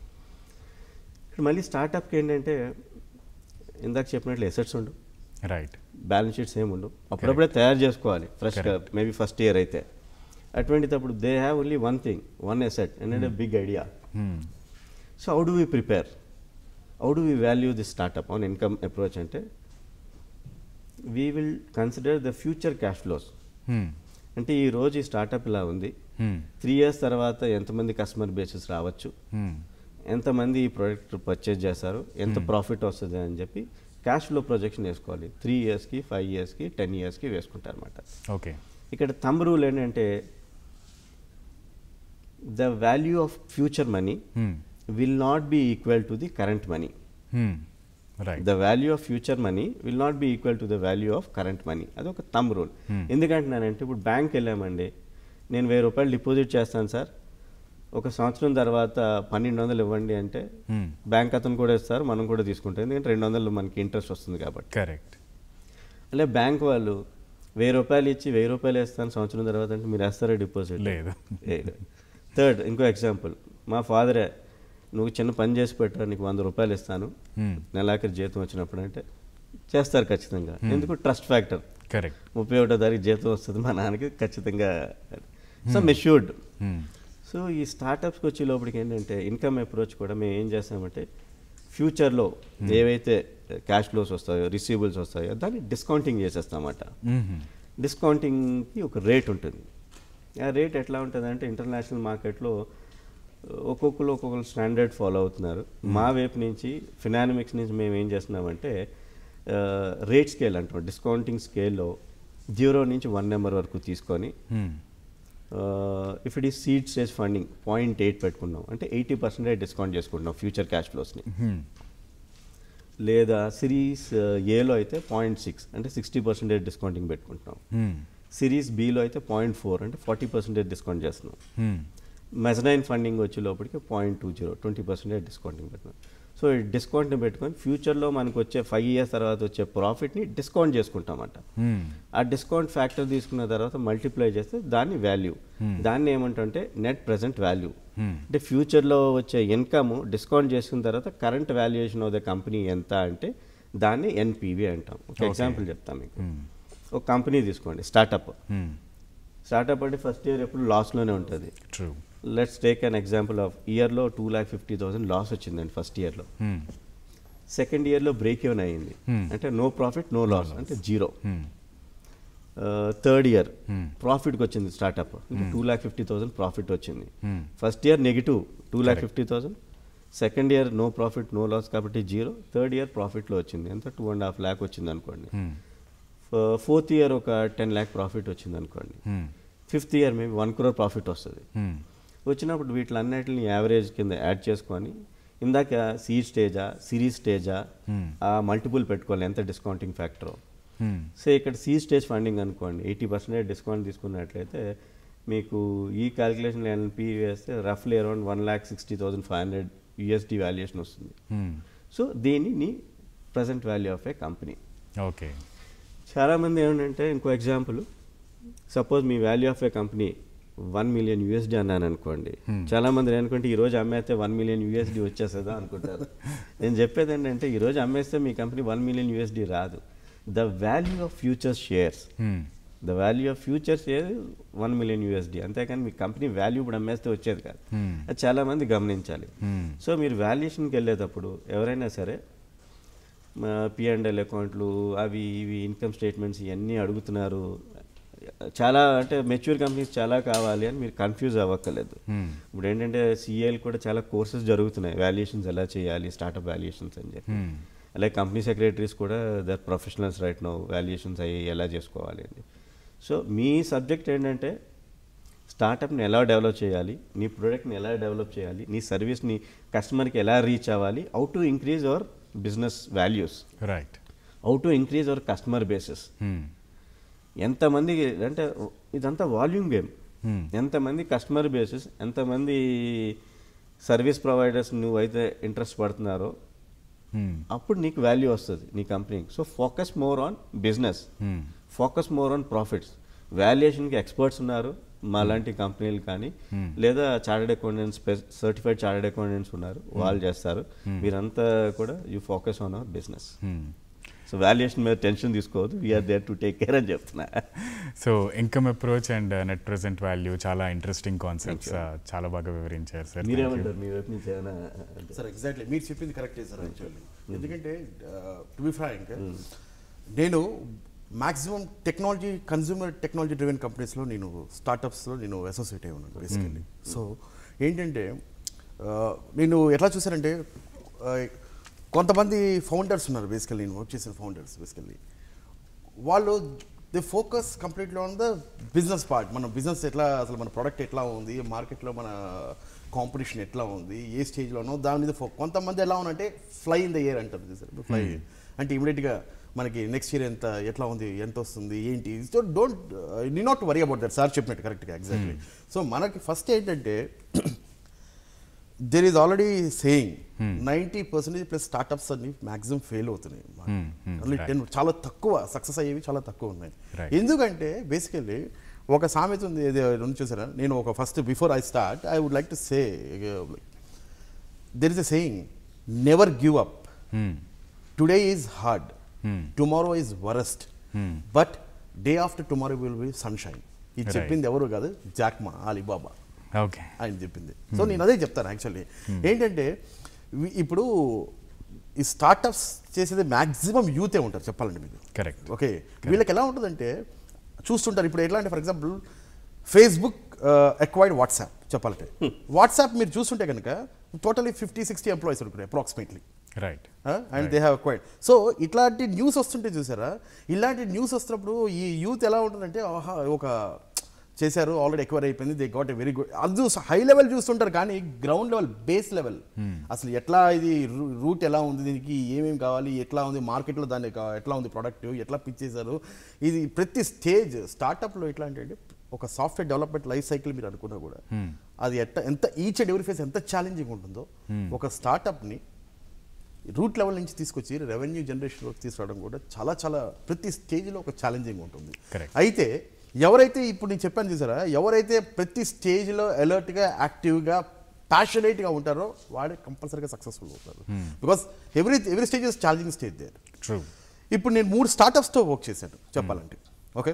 ఇక్కడ మళ్ళీ స్టార్టప్కి ఏంటంటే ఇందాక చెప్పినట్లు ఎసెట్స్ ఉండు రైట్ బ్యాలెన్స్ షీట్స్ ఏమి ఉండవు అప్పుడప్పుడే తయారు చేసుకోవాలి ఫ్రెష్గా మేబీ ఫస్ట్ ఇయర్ అయితే అటువంటిటప్పుడు they have only one thing one asset ఏంటంటే big idea so how do we prepare how do we value the startup on income approach అంటే we will consider the future cash flows అంటే ఈ రోజు ఈ startup ఇలా ఉంది three years తర్వాత ఎంతమంది కస్టమర్ బేసెస్ రావచ్చు ఎంతమంది ఈ ప్రోడక్ట్ పర్చేజ్ చేస్తారు ఎంత ప్రాఫిట్ వస్తుంది అని చెప్పి క్యాష్ ఫ్లో ప్రొజెక్షన్ వేసుకోవాలి త్రీ ఇయర్స్కి ఫైవ్ ఇయర్స్కి టెన్ ఇయర్స్కి వేసుకుంటారు అనమాట ఓకే ఇక్కడ థంబ్ రూల్ ఏంటంటే the value of future money will not be equal to the current money right the value of future money will not be equal to the value of current money అది ఒక తమ్ rule ఎందుకంటున్నానంటే ఇప్పుడు bank వెళ్ళామండి నేను వెయ్యి రూపాయలు deposit చేస్తాను సార్ ఒక సంవత్సరం తర్వాత పన్నెండు వందలు ఇవ్వండి అంటే బ్యాంక్ అతను కూడా ఇస్తారు మనం కూడా తీసుకుంటాం ఎందుకంటే రెండు వందలు మనకి ఇంట్రెస్ట్ వస్తుంది కాబట్టి కరెక్ట్ అంటే బ్యాంక్ వాళ్ళు వెయ్యి రూపాయలు ఇచ్చి వెయ్యి రూపాయలు వేస్తాను సంవత్సరం తర్వాత అంటే మీరు వేస్తారా డిపాజిట్ లేదు. థర్డ్ ఇంకో ఎగ్జాంపుల్ మా ఫాదరే నువ్వు చిన్న పని చేసి పెట్టా నీకు వంద రూపాయలు ఇస్తాను నెలాఖరి జీతం వచ్చినప్పుడు అంటే చేస్తారు ఖచ్చితంగా ఎందుకు ట్రస్ట్ ఫ్యాక్టర్ కరెక్ట్ ముప్పై ఒకటో తారీఖు జీతం వస్తుంది మా నాన్నకి ఖచ్చితంగా సో మెష్యూర్డ్ సో ఈ స్టార్టప్స్కి వచ్చే లోపలికి ఏంటంటే ఇన్కమ్ అప్రోచ్ కూడా మేము ఏం చేస్తామంటే ఫ్యూచర్లో ఏవైతే క్యాష్ ఫ్లోస్ వస్తాయో రిసీవబుల్స్ వస్తాయో దాన్ని డిస్కౌంటింగ్ చేసేస్తామన్నమాట డిస్కౌంటింగ్కి ఒక రేట్ ఉంటుంది ఆ రేట్ ఎట్లా ఉంటుంది అంటే ఇంటర్నేషనల్ మార్కెట్లో ఒక్కొక్కరు ఒక్కొక్కరు స్టాండర్డ్ ఫాలో అవుతున్నారు మా వైపు నుంచి ఫినామిక్స్ నుంచి మేము ఏం చేస్తున్నామంటే రేట్ స్కేల్ అంటాం డిస్కౌంటింగ్ స్కేల్లో జీరో నుంచి వన్ నెంబర్ వరకు తీసుకొని ఇఫ్ ఇట్ ఈ seed stage funding point eight పెట్టుకున్నాం అంటే ఎయిటీ పర్సెంటేజ్ డిస్కౌంట్ చేసుకుంటున్నాం ఫ్యూచర్ క్యాష్ ఫ్లోస్ని లేదా సిరీస్ ఏలో అయితే పాయింట్ సిక్స్ అంటే సిక్స్టీ పర్సెంటేజ్ డిస్కౌంటింగ్ పెట్టుకుంటున్నాం సిరీస్ బిలో అయితే పాయింట్ ఫోర్ అంటే ఫార్టీ పర్సెంటేజ్ డిస్కౌంట్ చేస్తున్నాం మెజనైన్ ఫండింగ్ వచ్చే లోపలికి point two zero twenty percentage discounting పెట్టుకున్నాం సో ఈ డిస్కౌంట్ని పెట్టుకొని ఫ్యూచర్లో మనకు వచ్చే ఫైవ్ ఇయర్స్ తర్వాత వచ్చే ప్రాఫిట్ని డిస్కౌంట్ చేసుకుంటామంట ఆ డిస్కౌంట్ ఫ్యాక్టర్ తీసుకున్న తర్వాత మల్టిప్లై చేస్తే దాన్ని వాల్యూ దాన్ని ఏమంటుంటే నెట్ ప్రెసెంట్ వాల్యూ అంటే ఫ్యూచర్లో వచ్చే ఇన్కమ్ డిస్కౌంట్ చేసుకున్న తర్వాత current valuation of the company ఎంత అంటే దాన్ని ఎన్పివి అంటాం ఒక ఎగ్జాంపుల్ చెప్తాం మీకు ఒక కంపెనీ తీసుకోండి స్టార్టప్ స్టార్టప్ అంటే ఫస్ట్ ఇయర్ ఎప్పుడు లాస్లోనే ఉంటుంది true let's take an example of ఇయర్లో two lakh fifty thousand loss వచ్చిందండి ఫస్ట్ ఇయర్లో సెకండ్ ఇయర్లో బ్రేక్ ఈవెన్ అయ్యింది అంటే నో ప్రాఫిట్ నో లాస్ అంటే జీరో థర్డ్ ఇయర్ ప్రాఫిట్కి వచ్చింది స్టార్టప్ అంటే two lakh fifty thousand profit వచ్చింది first year negative two lakh fifty thousand second year no profit no loss కాబట్టి జీరో థర్డ్ ఇయర్ ప్రాఫిట్లో వచ్చింది ఎంత టూ అండ్ హాఫ్ ల్యాక్ వచ్చింది అనుకోండి ఫోర్త్ ఇయర్ ఒక టెన్ ల్యాక్ ప్రాఫిట్ వచ్చింది అనుకోండి fifth year maybe one crore profit వస్తుంది Hmm. వచ్చినప్పుడు వీటిలన్నిటిని యావరేజ్ కింద యాడ్ చేసుకొని ఇందాక సీడ్ స్టేజా సిరీస్ స్టేజా ఆ మల్టిపుల్ పెట్టుకోవాలి ఎంత డిస్కౌంటింగ్ ఫ్యాక్టర్ Hmm. సో ఇక్కడ సీ స్టేజ్ ఫండింగ్ అనుకోండి ఎయిటీ పర్సెంటేజ్ డిస్కౌంట్ తీసుకున్నట్లయితే మీకు ఈ క్యాలిక్యులేషన్ ఎన్పి వేస్తే రఫ్లీ around one lakh sixty thousand five hundred USD valuation వస్తుంది Hmm. సో దీనిని present value of a company okay చాలామంది ఏమంటే ఇంకో ఎగ్జాంపుల్ సపోజ్ మీ value of a company one million USD అన్నాను అనుకోండి చాలా మంది అనుకుంటే ఈ రోజు అమ్మేస్తే వన్ మిలియన్ యూఎస్డి వచ్చేస్తుందా అనుకుంటారు నేను చెప్పేది ఏంటంటే ఈ రోజు అమ్మేస్తే మీ కంపెనీ వన్ మిలియన్ యూఎస్డి రాదు the value of future shares Hmm. The value of future share one million USD అంతేకాని మీ కంపెనీ వాల్యూ ఇప్పుడు అమ్మేస్తే వచ్చేది కాదు Hmm. అది చాలా మంది గమనించాలి Hmm. సో మీరు వాల్యుయేషన్కి వెళ్ళేటప్పుడు ఎవరైనా సరే పిఎండ్ఎల్ అకౌంట్లు అవి ఇవి ఇన్కమ్ స్టేట్మెంట్స్ ఇవన్నీ అడుగుతున్నారు చాలా అంటే మెచ్యూర్ కంపెనీస్ చాలా కావాలి అని మీరు కన్ఫ్యూజ్ అవ్వక్కర్లేదు Hmm. ఇప్పుడు ఏంటంటే సిఏలు కూడా చాలా కోర్సెస్ జరుగుతున్నాయి వాల్యుయేషన్స్ ఎలా చేయాలి స్టార్టప్ వాల్యుయేషన్స్ అని చెప్పి Hmm. అలాగే కంపెనీ సెక్రటరీస్ కూడా they're professionals right no valuations అయ్యి ఎలా చేసుకోవాలి అని సో మీ సబ్జెక్ట్ ఏంటంటే స్టార్టప్ని ఎలా డెవలప్ చేయాలి నీ ప్రోడక్ట్ని ఎలా డెవలప్ చేయాలి నీ సర్వీస్ని కస్టమర్కి ఎలా రీచ్ అవ్వాలి how to increase our business values right how to increase our customer bases Hmm. ఎంతమంది అంటే ఇదంతా వాల్యూమ్ గేమ్ Hmm. ఎంతమంది కస్టమర్ బేసిస్ ఎంతమంది సర్వీస్ ప్రొవైడర్స్ నువ్వైతే ఇంట్రెస్ట్ పడుతున్నారో Hmm. అప్పుడు నీకు వాల్యూ వస్తుంది నీ కంపెనీకి so focus more on business Hmm. Focus more on profits వాల్యుయేషన్కి ఎక్స్పర్ట్స్ ఉన్నారు మా లాంటి కంపెనీలు కానీ లేదా chartered accountants certified chartered accountants ఉన్నారు వాళ్ళు చేస్తారు మీరంతా కూడా you focus on our business Hmm. So valuation మీద టెన్షన్ తీసుకోవద్దు we're there to take care అని చెప్తున్నా so income approach and net present value చాలా ఇంట్రెస్టింగ్ కాన్సెప్ట్స్ చాలా బాగా వివరించారు సార్ మీరేమంటారు మీ వైపు నుంచి ఏమైనా సార్ ఎగ్జాక్ట్లీ మీరు చెప్పింది కరెక్టే సార్ యాక్చువల్లీ ఎందుకంటే టు బి ఫ్రాంక్ నేను maximum technology consumer technology driven కంపెనీస్లో నేను స్టార్టప్స్లో నేను అసోసియేట్ అయి ఉన్నాను బేసికల్లీ సో ఏంటంటే uh, నేను ఎట్లా చూసానంటే uh, కొంతమంది ఫౌండర్స్ ఉన్నారు బేసికల్లీ నేను వర్క్ చేసిన ఫౌండర్స్ బేసికల్లీ వాళ్ళు they focus completely on the business part మన బిజినెస్ ఎట్లా అసలు మన ప్రోడక్ట్ ఎట్లా ఉంది మార్కెట్లో మన కాంపిటీషన్ ఎట్లా ఉంది ఏ స్టేజ్లోనో దాని మీద ఫో కొంతమంది ఎలా ఉందంటే ఫ్లై ఇన్ ద ఇయర్ అంటారు ఫ్లై అంటే ఇమీడియట్గా మనకి నెక్స్ట్ ఇయర్ ఎంత ఎట్లా ఉంది ఎంత వస్తుంది ఏంటి so don't need not worry about that sir చెప్పినట్టు కరెక్ట్గా ఎగ్జాక్ట్లీ సో మనకి ఫస్ట్ ఏంటంటే there is already saying ninety percentage plus startups అన్ని మాక్సిమం ఫెయిల్ అవుతున్నాయి Hmm, hmm, only right. Ten చాలా తక్కువ సక్సెస్ అయ్యేవి చాలా తక్కువ ఉన్నాయి Right. ఎందుకంటే బేసికల్లీ ఒక సామెత ఉంది ఏదో ఉంది చూసారా నేను ఒక first before I start I would like to say there is a saying never give up Hmm. Today is hard Hmm. Tomorrow is worst Hmm. But day after tomorrow will be sunshine ఇది Right. చెప్పింది ఎవరు కాదు Jack Ma Alibaba okay ఆయన చెప్పింది so నేను అదే చెప్తాను actually ఏంటంటే వి- ఇప్పుడు ఈ స్టార్టప్స్ చేసేది మ్యాక్సిమం యూతే ఉంటారు చెప్పాలంటే మీకు Correct. ఓకే వీళ్ళకి ఎలా ఉంటుందంటే చూస్తుంటారు ఇప్పుడు ఎట్లా అంటే for example Facebook acquired WhatsApp చెప్పాలంటే వాట్సాప్ మీరు చూస్తుంటే కనుక టోటలీ ఫిఫ్టీ సిక్స్టీ ఎంప్లాయీస్ ఉంటారు approximately right and they have acquired so ఇట్లాంటి న్యూస్ వస్తుంటే చూసారా ఇలాంటి న్యూస్ వస్తున్నప్పుడు ఈ యూత్ ఎలా ఉంటుందంటే ఆహా ఒక చేశారు ఆల్రెడీ ఎక్వైర్ అయిపోయింది they got a very good అది హై లెవెల్ చూస్తుంటారు కానీ గ్రౌండ్ లెవెల్ బేస్ లెవెల్ అసలు ఎట్లా ఇది రూట్ ఎలా ఉంది దీనికి ఏమేమి కావాలి ఎట్లా ఉంది మార్కెట్లో దాన్ని కా- ఎట్లా ఉంది ప్రోడక్ట్ ఎట్లా పిచ్ చేశారు ఇది ప్రతి స్టేజ్ స్టార్టప్లో ఎట్లా అంటే ఒక సాఫ్ట్వేర్ డెవలప్మెంట్ లైఫ్ సైకిల్ మీరు అనుకున్నా కూడా అది ఎట్ట ఎంత ఈచ్ అండ్ ఎవరీ ఫేస్ ఎంత ఛాలెంజింగ్ ఉంటుందో ఒక స్టార్టప్ని రూట్ లెవెల్ నుంచి తీసుకొచ్చి రెవెన్యూ జనరేషన్లోకి తీసుకురావడం కూడా చాలా చాలా ప్రతి స్టేజ్లో ఒక ఛాలెంజింగ్ ఉంటుంది Correct. అయితే ఎవరైతే ఇప్పుడు నేను చెప్పాను చూసారా ఎవరైతే ప్రతి స్టేజ్లో అలర్ట్గా యాక్టివ్గా ప్యాషనేట్గా ఉంటారో వాడే కంపల్సరీగా సక్సెస్ఫుల్ అవుతారు because every every stage is challenging stage there true ఇప్పుడు నేను మూడు స్టార్టప్స్తో వర్క్ చేశాను చెప్పాలంటే ఓకే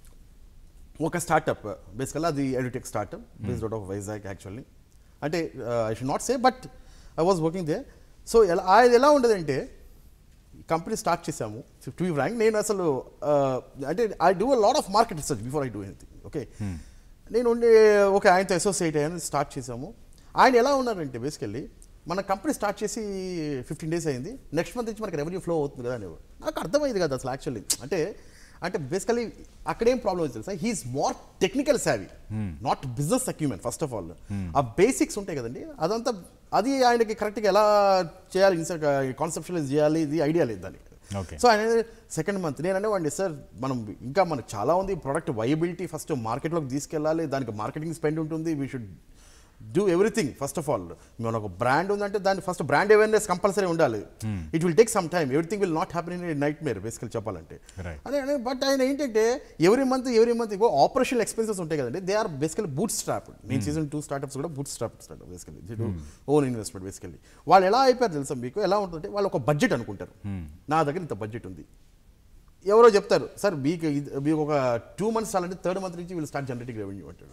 ఒక స్టార్టప్ బేసికల్గా అది edutech startup based out of Vizag actually అంటే I should not say but I was working there so ఎలా అది ఎలా ఉండదంటే కంపెనీ స్టార్ట్ చేశాము టు బి ఫ్రాంక్ నేను అసలు uh, అంటే I do a lot of market research before I do anything okay నేను ఉండే ఓకే ఆయనతో అసోసియేట్ అయ్యాను స్టార్ట్ చేశాము ఆయన ఎలా ఉన్నారంటే బేసికల్లీ మన కంపెనీ స్టార్ట్ చేసి ఫిఫ్టీన్ డేస్ అయింది నెక్స్ట్ మంత్ నుంచి మనకి రెవెన్యూ ఫ్లో అవుతుంది కదా అని నాకు అర్థమైంది కదా అసలు యాక్చువల్లీ అంటే అంటే బేసికలీ అక్కడేం ప్రాబ్లం వచ్చింది sir he is more technical savvy not business acumen first of all ఆ బేసిక్స్ ఉంటాయి కదండి అదంతా అది ఆయనకి కరెక్ట్గా ఎలా చేయాలి కాన్సెప్షనలైజ్ చేయాలి ఇది ఐడియా లేదు దానికి Okay. సో ఆయన సెకండ్ మంత్ నేను అనేవాడిని సార్ మనం ఇంకా మనకు చాలా ఉంది ప్రోడక్ట్ వైబిలిటీ ఫస్ట్ మార్కెట్లోకి తీసుకెళ్ళాలి దానికి మార్కెటింగ్ స్పెండ్ ఉంటుంది we should do everything first of all మన ఒక బ్రాండ్ ఉందంటే దాని ఫస్ట్ బ్రాండ్ అవేర్నెస్ కంపల్సరీ ఉండాలి it will take some time everything will not happy in nightmare basically చెప్పాలంటే Right. అదే బట్ ఆయన ఏంటంటే every month every month operational expenses ఉంటాయి కదండి they are basically bootstrap నేను సీజన్ టూ స్టార్ట్అప్స్ కూడా bootstrap startup basically own investment basically వాళ్ళు ఎలా అయిపోయారు తెలుసా మీకు ఎలా ఉంటుందంటే వాళ్ళు ఒక బడ్జెట్ అనుకుంటారు నా దగ్గర ఇంత బడ్జెట్ ఉంది ఎవరో చెప్తారు సార్ మీకు ఇది- మీకు ఒక టూ మంత్స్ చాలంటే థర్డ్ మంత్ నుంచి వీళ్ళు స్టార్ట్ జనరేటింగ్ రెవెన్యూ అంటాడు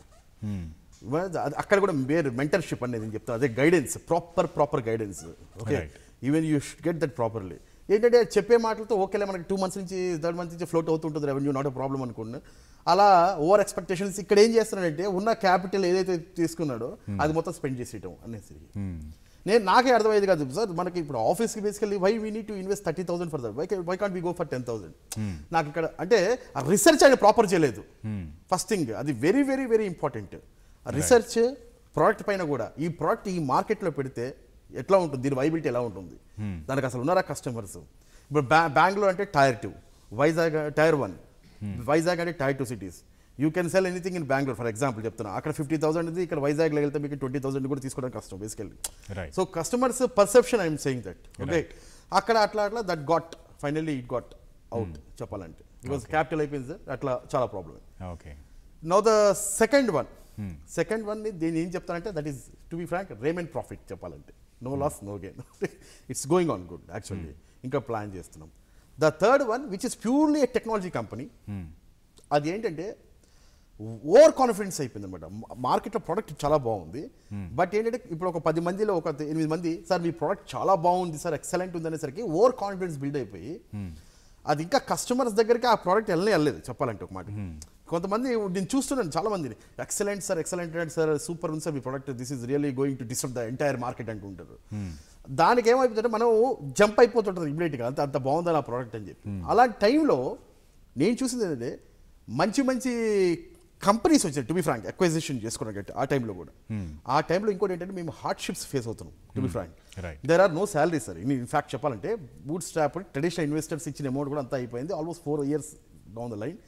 Well, అది అక్కడ కూడా వేరు మెంటర్షిప్ అనేది నేను చెప్తాను అదే guidance proper proper guidance okay Right. Even you should get that properly ఏంటంటే చెప్పే మాటలతో ఓకేలే మనకి టూ మంత్స్ నుంచి థర్డ్ మంత్ నుంచి ఫ్లోట్ అవుతుంటుంది రెవెన్యూ నాట్ ప్రాబ్లం అనుకున్నా అలా ఓవర్ ఎక్స్పెక్టేషన్స్ ఇక్కడ ఏం చేస్తున్నాడంటే ఉన్న క్యాపిటల్ ఏదైతే తీసుకున్నాడో అది మొత్తం స్పెండ్ చేసేయటం అనేసి నేను నాకే అర్థమయ్యేది కాదు సార్ మనకి ఇప్పుడు ఆఫీస్కి basically why we need to invest thirty thousand for that why why can't be go for ten thousand నాకు ఇక్కడ అంటే ఆ రీసెర్చ్ ఆయన ప్రాపర్ చేయలేదు ఫస్ట్ థింగ్ అది very very very important research product పైన కూడా ఈ ప్రోడక్ట్ ఈ మార్కెట్లో పెడితే ఎట్లా ఉంటుంది దీని వైబిలిటీ ఎలా ఉంటుంది దానికి అసలు ఉన్నారా కస్టమర్స్ ఇప్పుడు బ్యా బెంగళూరు అంటే tier two Vizag tier one Vizag అంటే tier two cities you can sell anything in Bengaluru for example చెప్తున్నా అక్కడ ఫిఫ్టీ థౌసండ్ ఇది ఇక్కడ వైజాగ్లో వెళ్తే మీకు ట్వంటీ థౌసండ్ కూడా తీసుకోవడం కష్టం basically Right. So customers perception I'm saying that okay అక్కడ అట్లా అట్లా that got finally it got out చెప్పాలంటే బికాస్ క్యాపిటల్ అయిపోయింది సార్ అట్లా చాలా problem okay now the second one second one దీన్ని ఏం చెప్తానంటే that is to be frank రేమెంట్ ప్రాఫిట్ చెప్పాలంటే no loss no gain it's going on good actually ఇంకా ప్లాన్ చేస్తున్నాం the third one which is purely a technology company అది ఏంటంటే over confidence అయిపోయింది అనమాట మార్కెట్లో ప్రోడక్ట్ చాలా బాగుంది బట్ ఏంటంటే ఇప్పుడు ఒక పది మందిలో ఒక ఎనిమిది మంది సార్ మీ ప్రోడక్ట్ చాలా బాగుంది సార్ ఎక్సలెంట్ ఉంది అనేసరికి ఓవర్ కాన్ఫిడెన్స్ బిల్డ్ అయిపోయి అది ఇంకా కస్టమర్స్ దగ్గరికి ఆ ప్రోడక్ట్ వెళ్ళనే వెళ్ళలేదు చెప్పాలంటే ఒక మాట కొంతమంది నేను చూస్తున్నాను చాలా మందిని excellent sir excellent sir super ఉంది సార్ మీ product this is really going to disturb the entire market అంటుంటారు దానికి ఏమైపోతుందంటే మనం జంప్ అయిపోతుంటుంది ఇమీడియట్గా అంత అంత బాగుంది ఆ ప్రోడక్ట్ అని చెప్పి అలాంటి టైంలో నేను చూసింది ఏంటంటే మంచి మంచి కంపెనీస్ వచ్చాయి టు బి ఫ్రాంక్ అక్వైజిషన్ చేసుకోవడానికి ఆ టైంలో కూడా ఆ టైంలో ఇంకోటి ఏంటంటే మేము హార్డ్షిప్స్ ఫేస్ అవుతున్నాం to be frank Right. There are no salary sir in fact చెప్పాలంటే బూట్ స్టాప్ ట్రెడిషనల్ ఇన్వెస్టర్స్ ఇచ్చిన అమౌంట్ కూడా అంతా అయిపోయింది almost four years down the line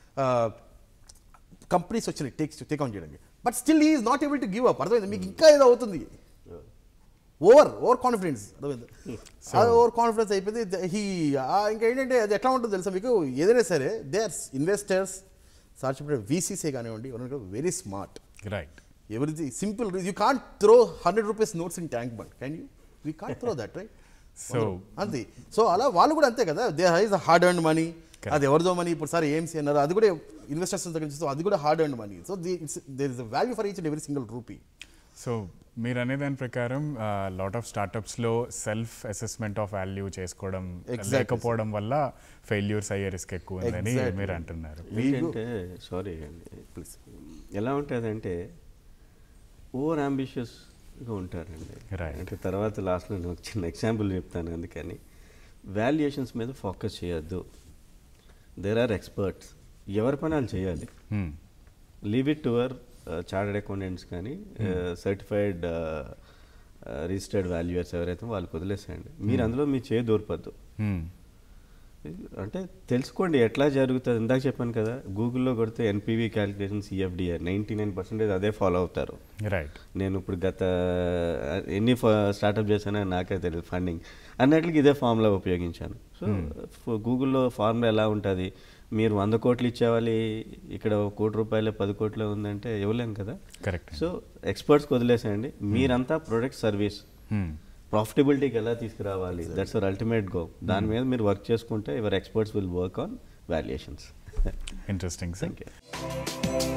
companies వచ్చినాయి టేక్ టేక్ ఆన్ చేయడానికి but still is not able to give up అర్థమైంది మీకు ఇంకా ఏదో అవుతుంది ఓవర్ ఓవర్ కాన్ఫిడెన్స్ అర్థమైంది ఓవర్ కాన్ఫిడెన్స్ అయిపోయింది హీ ఇంకా ఏంటంటే అది ఎట్లా ఉంటుంది తెలుసా మీకు ఏదైనా సరే దే ఆర్ ఇన్వెస్టర్స్ సార్ చెప్పిన వీసీసీ కానివ్వండి very smart right everything simple you can't throw 100 rupees notes in tank but can you we can't throw that right So- అంతే సో అలా వాళ్ళు కూడా అంతే కదా they has hard earn money అది ఎవరిదో మనీ ఇప్పుడు సార్ ఏమ్సీ అన్నారు అది కూడా ఇన్వెస్టర్స్ దగ్గర నుంచి అది కూడా hard earn money so there is value for each and every single rupee so మీరు అనే దాని ప్రకారం లాట్ ఆఫ్ స్టార్టప్స్లో సెల్ఫ్ అసెస్మెంట్ ఆఫ్ వాల్యూ చేసుకోవడం Exactly, లేకపోవడం వల్ల ఫెయిల్యూర్స్ అయ్యే రిస్క్ ఎక్కువ ఉందని Exactly. మీరు అంటున్నారు ఏంటంటే సారీ అండి ప్లీజ్ ఎలా ఉంటుందంటే ఓవర్ అంబిషియస్గా ఉంటారండి Right. అంటే తర్వాత లాస్ట్లో నేను ఒక చిన్న ఎగ్జాంపుల్ చెప్తాను అందుకని వాల్యుయేషన్స్ మీద ఫోకస్ చేయొద్దు దేర్ ఆర్ ఎక్స్పర్ట్స్ ఎవరి పని వాళ్ళు చేయాలి Hmm. Leave it to our chartered accountants కానీ సర్టిఫైడ్ రిజిస్టర్డ్ వాల్యూయర్స్ ఎవరైతే వాళ్ళకి వదిలేసేయండి మీరు అందులో మీ చేయి దూరపద్దు Hmm. అంటే తెలుసుకోండి ఎట్లా జరుగుతుంది ఇందాక చెప్పాను కదా గూగుల్లో కొడితే NPV calculation CFDR ninety nine percentage అదే ఫాలో అవుతారు రైట్ నేను ఇప్పుడు గత ఎన్ని స్టార్ట్అప్ చేశానో నాకే తెలియదు ఫండింగ్ అన్నట్లకి ఇదే ఫార్ములా ఉపయోగించాను సో గూగుల్లో ఫార్ములా ఎలా ఉంటుంది మీరు వంద కోట్లు ఇచ్చేవాలి ఇక్కడ ఒక కోటి రూపాయలు పది కోట్లు ఉందంటే ఇవ్వలేం కదా కరెక్ట్ సో ఎక్స్పర్ట్స్కి వదిలేసేయండి మీరంతా ప్రొడక్ట్ సర్వీస్ ప్రాఫిటబిలిటీకి ఎలా తీసుకురావాలి దట్స్ అవర్ అల్టిమేట్ గో దాని మీద మీరు వర్క్ చేసుకుంటే your experts will work on valuations interesting sir thank you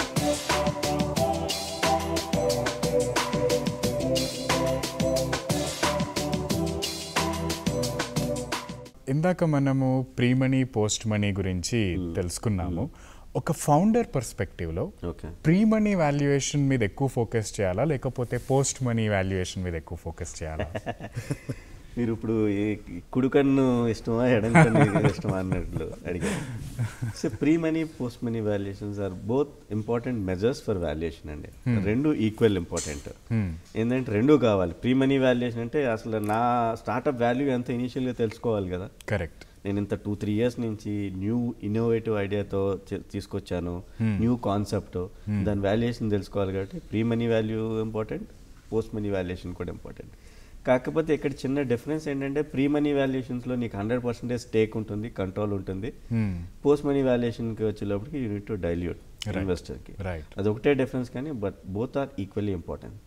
ఇందాక మనము ప్రీ మనీ పోస్ట్ మనీ గురించి తెలుసుకున్నాము ఒక ఫౌండర్ పర్స్పెక్టివ్లో ఓకే ప్రీ మనీ వాల్యుయేషన్ మీద ఎక్కువ ఫోకస్ చేయాలా లేకపోతే పోస్ట్ మనీ వాల్యుయేషన్ మీద ఎక్కువ ఫోకస్ చేయాలా మీరు ఇప్పుడు ఈ కుడి కన్ను ఇష్టమా ఎడం కన్ను ఇష్టమా అన్నట్లు అడిగారు so pre money post money valuations are both important measures for valuation అండి రెండు ఈక్వల్ ఇంపార్టెంట్ ఏంటంటే రెండు కావాలి ప్రీ మనీ వాల్యుయేషన్ అంటే అసలు నా స్టార్ట్అప్ వాల్యూ ఎంత ఇనీషియల్గా తెలుసుకోవాలి కదా కరెక్ట్ నేను ఇంత టూ త్రీ ఇయర్స్ నుంచి న్యూ ఇన్నోవేటివ్ ఐడియాతో తీసుకొచ్చాను న్యూ కాన్సెప్ట్ దాని వాల్యుయేషన్ తెలుసుకోవాలి కాబట్టి pre money value important post money valuation కూడా ఇంపార్టెంట్ కాకపోతే ఇక్కడ చిన్న డిఫరెన్స్ ఏంటంటే ప్రీ మనీ వాల్యుయేషన్స్లో నీకు హండ్రెడ్ పర్సెంటేజ్ స్టేక్ ఉంటుంది కంట్రోల్ ఉంటుంది పోస్ట్ మనీ వాల్యుయేషన్కి వచ్చేటప్పటికి యూనిట్ టు డైల్యూట్ Right. ఇన్వెస్టర్కి Right. అది ఒకటే డిఫరెన్స్ కానీ but both are equally important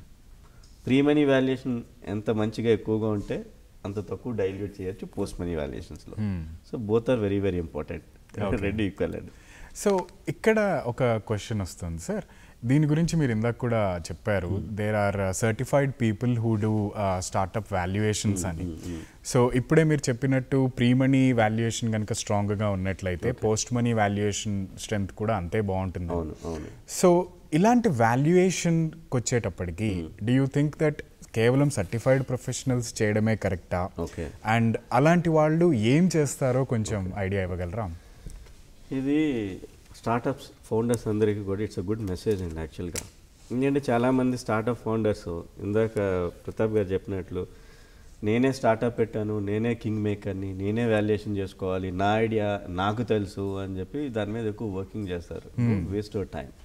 pre money valuation ఎంత మంచిగా ఎక్కువగా ఉంటే అంత తక్కువ డైల్యూట్ చేయొచ్చు పోస్ట్ మనీ వాల్యుయేషన్స్లో so both are very very important Okay. రెండు ఈక్వల్ అండి సో ఇక్కడ ఒక క్వశ్చన్ వస్తుంది సార్ దీని గురించి మీరు ఇందాక కూడా చెప్పారు there are certified people who do startup valuations అని సో ఇప్పుడే మీరు చెప్పినట్టు ప్రీ మనీ వాల్యుయేషన్ కనుక స్ట్రాంగ్గా ఉన్నట్లయితే పోస్ట్ మనీ వాల్యుయేషన్ స్ట్రెంత్ కూడా అంతే బాగుంటుంది అవును అవును సో ఇలాంటి వాల్యుయేషన్కి వచ్చేటప్పటికి డూ యూ థింక్ దట్ కేవలం సర్టిఫైడ్ ప్రొఫెషనల్స్ చేయడమే కరెక్టా Okay. అండ్ అలాంటి వాళ్ళు ఏం చేస్తారో కొంచెం ఐడియా ఇవ్వగలరా ఇది స్టార్టప్స్ ఫౌండర్స్ అందరికీ కూడా ఇట్స్ అ గుడ్ మెసేజ్ అండి యాక్చువల్గా ఎందుకంటే చాలామంది స్టార్టప్ ఫౌండర్స్ ఇందాక ప్రతాప్ గారు చెప్పినట్లు నేనే స్టార్టప్ పెట్టాను నేనే కింగ్ మేకర్ని నేనే వాల్యుయేషన్ చేసుకోవాలి నా ఐడియా నాకు తెలుసు అని చెప్పి దాని మీద ఎక్కువ వర్కింగ్ చేస్తారు waste our time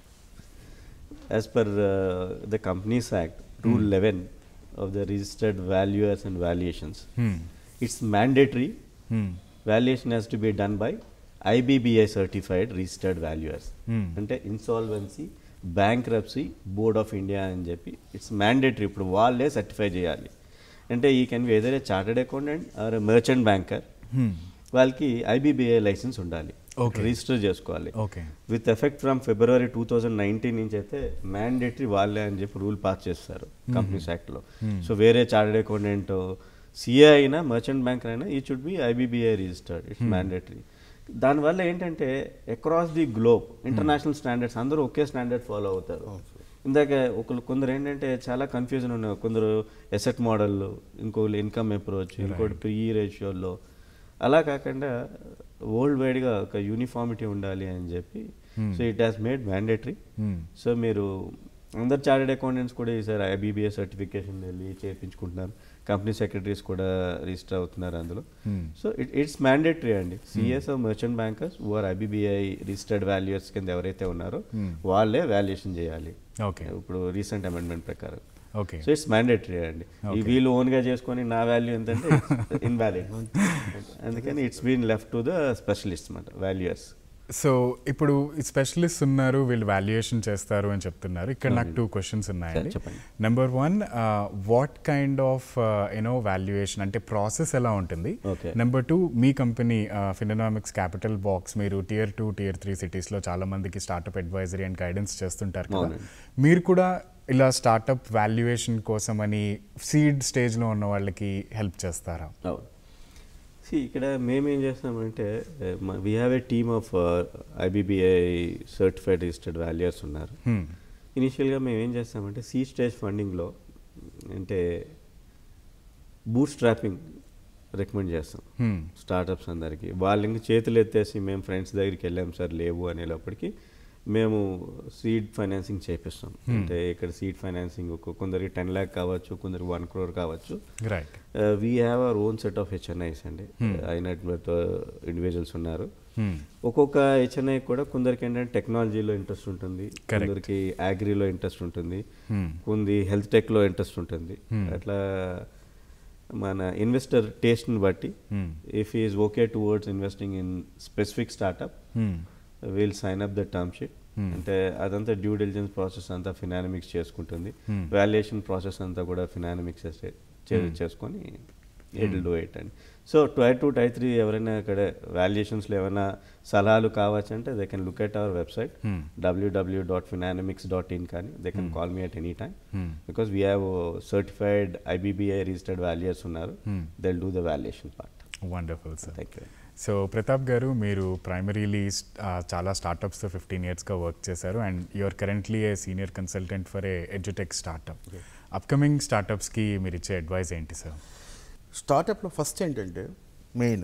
as per the companies act rule eleven of the registered valuers and valuations it's mandatory valuation has to be done by IBBI certified registered valuers అంటే insolvency bankruptcy board of India అని చెప్పి it's mandatory ఇప్పుడు వాళ్ళే certify చేయాలి అంటే he can be ఏదైనా chartered accountant or merchant banker వాళ్ళకి IBBI license ఉండాలి Okay. రిజిస్టర్ చేసుకోవాలి okay with effect from February two thousand nineteen నుంచి అయితే మ్యాండేటరీ వాళ్ళే అని చెప్పి రూల్ పాస్ చేస్తారు కంపెనీస్ యాక్ట్లో సో వేరే చార్టెడ్ అకౌంటెంట్ సిఏ అయినా మర్చెంట్ బ్యాంకర్ అయినా he should be IBBI registered it's mandatory దానివల్ల ఏంటంటే across the globe international standards అందరూ ఒకే స్టాండర్డ్ ఫాలో అవుతారు ఇందాక ఒకరు కొందరు ఏంటంటే చాలా కన్ఫ్యూజన్ ఉన్నారు కొందరు ఎసెట్ మోడల్ ఇంకొకరు ఇన్కమ్ అప్రోచ్ ఇంకోటి ప్రీ రేషియోలో అలా కాకుండా వరల్డ్ వైడ్గా ఒక యూనిఫార్మిటీ ఉండాలి అని చెప్పి so it has made mandatory so మీరు అందరు చార్టెడ్ అకౌంటెంట్స్ కూడా ఈసారి ఐబీబీఎస్ సర్టిఫికేషన్ వెళ్ళి చేయించుకుంటున్నారు కంపెనీ సెక్రటరీస్ కూడా రిజిస్టర్ అవుతున్నారు అందులో సో ఇట్ ఇట్స్ మ్యాండేటరీ అండి CS merchant bankers or IBBI registered valuers కింద ఎవరైతే ఉన్నారో వాళ్ళే వాల్యుయేషన్ చేయాలి ఓకే ఇప్పుడు రీసెంట్ అమెండ్మెంట్ ప్రకారం ఓకే సో ఇట్స్ మ్యాండేటరీ అండి ఈ వీళ్ళు ఓన్గా చేసుకొని నా వాల్యూ ఎంతంటే ఇన్వాలిడ్ అందుకని it's been left to the specialist అనమాట వాల్యూయర్స్ సో ఇప్పుడు ఈ స్పెషలిస్ట్ ఉన్నారు వీళ్ళు వాల్యుయేషన్ చేస్తారు అని చెప్తున్నారు ఇక్కడ నాకు టూ క్వశ్చన్స్ ఉన్నాయండి చెప్పండి. Number one what kind of you know valuation అంటే ప్రాసెస్ ఎలా ఉంటుంది Okay. నెంబర్ టూ మీ కంపెనీ ఫిననామిక్స్ క్యాపిటల్ బాక్స్ మీరు టియర్ టూ టియర్ త్రీ సిటీస్లో చాలా మందికి స్టార్ట్అప్ అడ్వైజరీ అండ్ గైడెన్స్ చేస్తుంటారు కదా అవునండి. మీరు కూడా ఇలా స్టార్ట్అప్ వాల్యుయేషన్ కోసం అని సీడ్ స్టేజ్లో ఉన్న వాళ్ళకి హెల్ప్ చేస్తారా అవును సి ఇక్కడ మేమేం చేస్తామంటే we have a team of IBBI certified registered valuers ఉన్నారు Hmm. ఇనిషియల్గా మేము ఏం చేస్తామంటే సీ స్టేజ్ ఫండింగ్లో అంటే బూట్ స్ట్రాపింగ్ రికమెండ్ చేస్తాం Hmm. స్టార్టప్స్ అందరికీ వాళ్ళు ఇంక చేతులు ఎత్తేసి మేము ఫ్రెండ్స్ దగ్గరికి వెళ్ళాం సార్ లేవు అనేటప్పటికి మేము సీడ్ ఫైనాన్సింగ్ చేపిస్తాం అంటే ఇక్కడ సీడ్ ఫైనాన్సింగ్ కొందరికి టెన్ ల్యాక్ కావచ్చు కొందరికి వన్ క్రోర్ కావచ్చు right we have our own set of HNIs అండి అయినటువంటి ఇండివిజువల్స్ ఉన్నారు ఒక్కొక్క హెచ్ఎన్ఐ కూడా కొందరికి ఏంటంటే టెక్నాలజీలో ఇంట్రెస్ట్ ఉంటుంది Correct. కొందరికి అగ్రిలో ఇంట్రెస్ట్ ఉంటుంది Hmm. కొంది హెల్త్ టెక్లో ఇంట్రెస్ట్ ఉంటుంది అట్లా మన ఇన్వెస్టర్ టేస్ట్ని బట్టి Hmm. If is okay towards investing in specific startup Hmm. Will sign up the term sheet అంటే అదంతా డ్యూ డిలిజెన్స్ ప్రాసెస్ అంతా ఫినానమిక్స్ చేసుకుంటుంది Hmm. వాల్యుయేషన్ ప్రాసెస్ అంతా కూడా ఫినానమిక్స్ చేసుకొని ఇట్ డూ ఇట్ అండి so tier two tier three ఎవరైనా ఇక్కడ వాల్యుయేషన్స్లో ఏమైనా సలహాలు కావచ్చు అంటే they can look at our website Hmm. WW dot Finanomics dot in కానీ they can call me at any time Hmm. Because we have certified IBBI registered valuers ఉన్నారు Hmm. They'll do the valuation part wonderful sir thank you so Pratap garu మీరు primarily చాలా స్టార్టప్స్తో fifteen ఇయర్స్గా work చేశారు and you're currently a senior consultant for a edtech startup upcoming స్టార్టప్స్కి మీరు ఇచ్చే advice ఏంటి సార్ స్టార్టప్లో ఫస్ట్ ఏంటంటే మెయిన్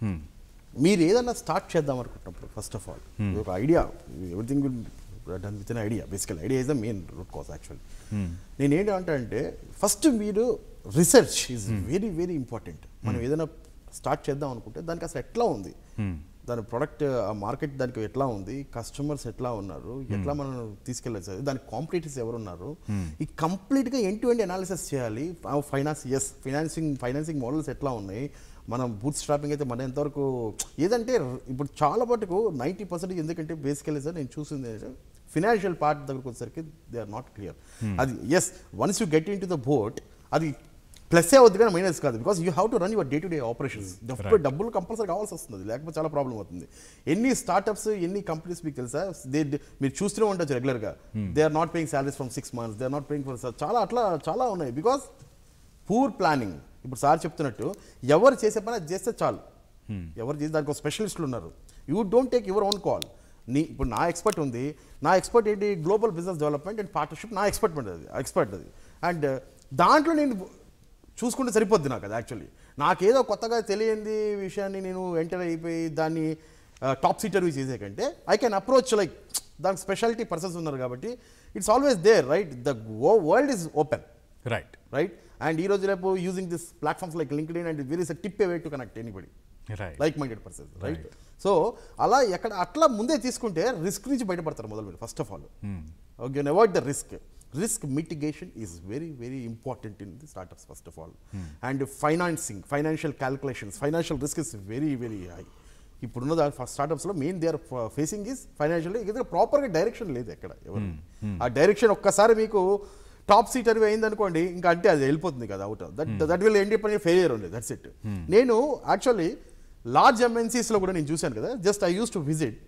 మీరు ఏదన్నా స్టార్ట్ చేద్దాం అనుకుంటున్నప్పుడు ఫస్ట్ ఆఫ్ ఆల్ ఒక idea everything will done with an idea basically idea is the main root cause actually నేను ఏంటంటే అంటే ఫస్ట్ మీరు research is very very important మనం ఏదైనా స్టార్ట్ చేద్దాం అనుకుంటే దానికి అసలు ఎట్లా ఉంది దాని ప్రొడక్ట్ ఆ మార్కెట్ దానికి ఎట్లా ఉంది కస్టమర్స్ ఎట్లా ఉన్నారు ఎట్లా మనం తీసుకెళ్ళచ్చు దానికి కాంపిటేటర్స్ ఎవరు ఉన్నారు ఈ కంప్లీట్గా ఎండ్ టు ఎండ్ అనాలిసిస్ చేయాలి finance is financing financing models ఎట్లా ఉన్నాయి మనం బూత్ స్ట్రాపింగ్ అయితే మన ఎంతవరకు ఏదంటే ఇప్పుడు చాలా మటుకు నైంటీ పర్సెంట్ ఎందుకంటే బేసికలీ సార్ నేను చూసింది ఫినాన్షియల్ పార్ట్ దగ్గరకు వచ్చేసరికి దే ఆర్ నాట్ క్లియర్ అది as once you get into the boat అది ప్లస్ అవుతుంది కానీ మైనస్ కాదు because you have to run your day to day operations డబ్బులు కంపల్సరీ కావాల్సి వస్తుంది లేకపోతే చాలా ప్రాబ్లం అవుతుంది ఎన్ని స్టార్టప్స్ ఎన్ని కంపెనీస్ మీకు తెలుసా దే మీరు చూస్తూనే ఉండొచ్చు రెగ్యులర్గా they are not paying salaries from six months they are not paying for చాలా అట్లా చాలా ఉన్నాయి బికాస్ పూర్ ప్లానింగ్ ఇప్పుడు సార్ చెప్తున్నట్టు ఎవరు చేసే పని అది చేస్తే చాలు ఎవరు చేసి దానికి ఒక స్పెషలిస్టులు ఉన్నారు you don't take your own call నీ ఇప్పుడు నా ఎక్స్పర్ట్ ఉంది నా ఎక్స్పర్ట్ ఏంటి global business development and partnership నా ఎక్స్పర్ట్ అది ఎక్స్పర్ట్ అది అండ్ దాంట్లో నేను చూసుకుంటే సరిపోద్ది నాకు అది యాక్చువల్లీ నాకేదో కొత్తగా తెలియంది విషయాన్ని నేను ఎంటర్ అయిపోయి దాన్ని టాప్ సీటర్వి చేసే కంటే ఐ కెన్ అప్రోచ్ లైక్ దానికి స్పెషాలిటీ పర్సన్స్ ఉన్నారు కాబట్టి it's always there right the world is open right right and ఈ రోజు రేపు using this platforms like LinkedIn and very is tip way to connect anybody right like minded person right so అలా ఎక్కడ అట్లా ముందే తీసుకుంటే risk నుంచి బయటపడతారు మొదలు మీరు first of all okay avoid the risk risk mitigation is very very important in the startups first of all and financing financial calculations financial risk is very very high ఇప్పుడున్న దాని స్టార్టప్స్లో main they are facing is financial ఇది ప్రాపర్గా direction లేదు ఎక్కడ ఎవరు ఆ direction ఒక్కసారి మీకు టాప్ సీటర్ అయింది అనుకోండి ఇంకా అంటే అది వెళ్ళిపోతుంది కదా out that that will end పని ఫెయిలియర్ ఉంది దట్స్ ఇట్ నేను యాక్చువల్లీ లార్జ్ ఎంఎన్సీస్లో కూడా నేను చూశాను కదా just I use to visit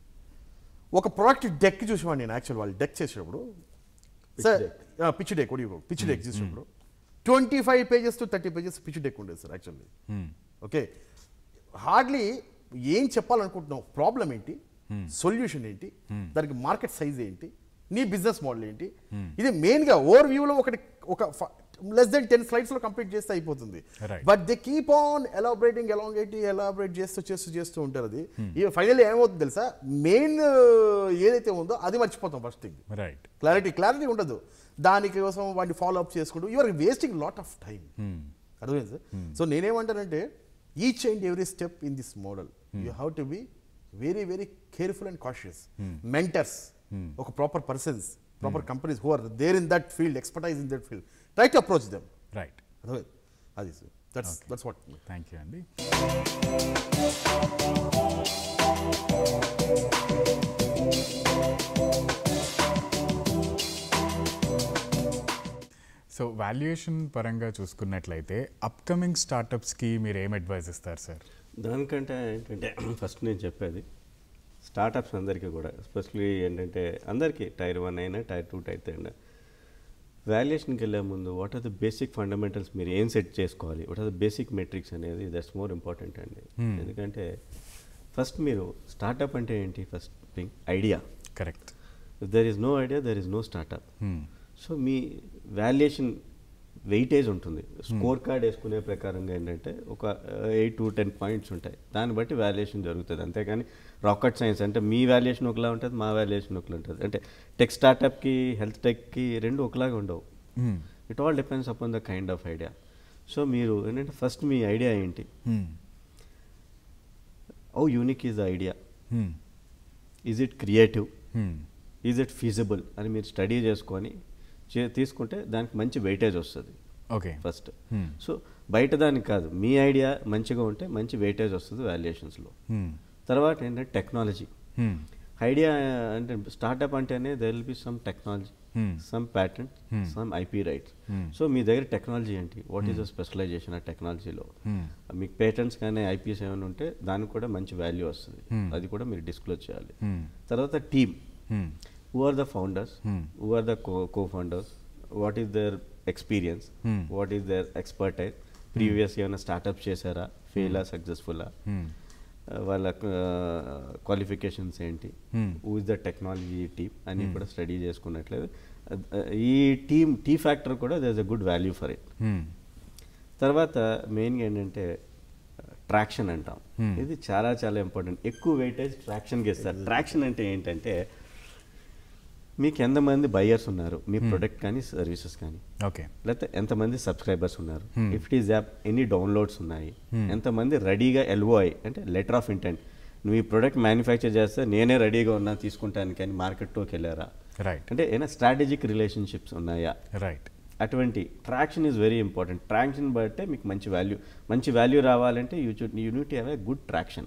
ఒక ప్రోడక్ట్ డెక్ చూసేవాడిని నేను యాక్చువల్ వాళ్ళు డెక్ చేసేటప్పుడు సార్ పిచ్ డెక్ ఒడి పిచ్ డెక్ చూసినప్పుడు twenty five pages to thirty pages pitch deck ఉండేది సార్ యాక్చువల్లీ ఓకే హార్డ్లీ ఏం చెప్పాలనుకుంటున్నావు ప్రాబ్లం ఏంటి సొల్యూషన్ ఏంటి దానికి మార్కెట్ సైజ్ ఏంటి నీ బిజినెస్ మోడల్ ఏంటి ఇది మెయిన్గా ఓవర్ వ్యూలో ఒకటి ఒక లెస్ దెన్ టెన్ స్లైడ్స్లో కంప్లీట్ చేస్తే అయిపోతుంది Right. But they keep on elaborating elongate elaborate చేస్తూ చేస్తూ చేస్తూ ఉంటారు అది ఇక ఫైనల్లీ ఏమవుతుంది తెలుసా మెయిన్ ఏదైతే ఉందో అది మర్చిపోతాం first thing right clarity clarity ఉండదు దానికోసం వాడిని ఫాలో అప్ చేసుకుంటూ you are wasting lot of time అర్థమైంది సార్ సో నేనేమంటానంటే each and every step in this model you have to be very very careful and cautious mentors ఒక proper persons proper companies who are there in that field expertise in that field try to approach them right అర్థమైంది అది sir that's that's what thank you అండి so valuation పరంగా చూసుకున్నట్లయితే upcoming స్టార్టప్స్కి మీరు ఏం advise ఇస్తారు సార్ దానికంటే ఏంటంటే ఫస్ట్ నేను చెప్పేది స్టార్టప్స్ అందరికీ కూడా ఎస్పెషలీ ఏంటంటే అందరికీ టైర్ వన్ అయినా టైర్ టూ టైర్ త్రీ అయినా వాల్యుయేషన్కి వెళ్ళే ముందు what are the basic fundamentals మీరు ఏం సెట్ చేసుకోవాలి what are the basic metrics అనేది దట్స్ మోర్ ఇంపార్టెంట్ అండి ఎందుకంటే ఫస్ట్ మీరు స్టార్టప్ అంటే ఏంటి first thing idea correct if there is no idea there is no startup so మీ వాల్యుయేషన్ వెయిటేజ్ ఉంటుంది స్కోర్ కార్డ్ వేసుకునే ప్రకారంగా ఏంటంటే ఒక ఎయిట్ టు టెన్ పాయింట్స్ ఉంటాయి దాన్ని బట్టి వాల్యుయేషన్ జరుగుతుంది అంతేకాని రాకెట్ సైన్స్ అంటే మీ వాల్యుయేషన్ ఒకలా ఉంటుంది మా వాల్యుయేషన్ ఒకలా ఉంటుంది అంటే టెక్ స్టార్టప్కి హెల్త్ టెక్కి రెండు ఒకలాగా ఉండవు it all depends upon the kind of idea so మీరు ఏంటంటే ఫస్ట్ మీ ఐడియా ఏంటి oh unique is the idea is it creative is it feasible అని మీరు స్టడీ చేసుకొని చే తీసుకుంటే దానికి మంచి వెయిటేజ్ వస్తుంది ఓకే ఫస్ట్ సో బయట దానికి కాదు మీ ఐడియా మంచిగా ఉంటే మంచి వెయిటేజ్ వస్తుంది వాల్యుయేషన్స్లో తర్వాత ఏంటంటే టెక్నాలజీ ఐడియా అంటే స్టార్టప్ అంటేనే there will be some technology some patent some IP rights so మీ దగ్గర టెక్నాలజీ ఏంటి వాట్ ఈస్ ద స్పెషలైజేషన్ ఆ టెక్నాలజీలో మీకు పేటెంట్స్ కానీ ఐపీఎస్ ఏమైనా ఉంటే దానికి కూడా మంచి వాల్యూ వస్తుంది అది కూడా మీరు డిస్క్లోజ్ చేయాలి తర్వాత team who are the founders who are the co- co-founders what is their experience what is their expertise previous ఏమైనా స్టార్టప్ చేశారా ఫెయిలా సక్సెస్ఫుల్లా వాళ్ళ క్వాలిఫికేషన్స్ ఏంటి who is the technology team అని కూడా స్టడీ చేసుకున్నట్లయితే ఈ టీమ్ టీ ఫ్యాక్టర్ కూడా there is a good value for it తర్వాత మెయిన్గా ఏంటంటే ట్రాక్షన్ అంటాం ఇది చాలా చాలా ఇంపార్టెంట్ ఎక్కువ వెయిటేజ్ ట్రాక్షన్కి ఇస్తారు ట్రాక్షన్ అంటే ఏంటంటే మీకు ఎంతమంది బయ్యర్స్ ఉన్నారు మీ ప్రొడక్ట్ కానీ సర్వీసెస్ కానీ ఓకే లేకపోతే ఎంతమంది సబ్స్క్రైబర్స్ ఉన్నారు ఇఫ్ ఇట్ ఈస్ యాప్ ఎన్ని డౌన్లోడ్స్ ఉన్నాయి ఎంతమంది రెడీగా ఎల్ఓఐ అంటే లెటర్ ఆఫ్ ఇంటెంట్ నువ్వు ఈ ప్రొడక్ట్ మ్యానుఫ్యాక్చర్ చేస్తే నేనే రెడీగా ఉన్నా తీసుకుంటాను కానీ మార్కెట్లోకి వెళ్ళారా రైట్ అంటే ఏమైనా స్ట్రాటజిక్ రిలేషన్షిప్స్ ఉన్నాయా రైట్ అటువంటి traction is very important traction బట్టే మీకు మంచి వాల్యూ మంచి వాల్యూ రావాలంటే you should unit have a good traction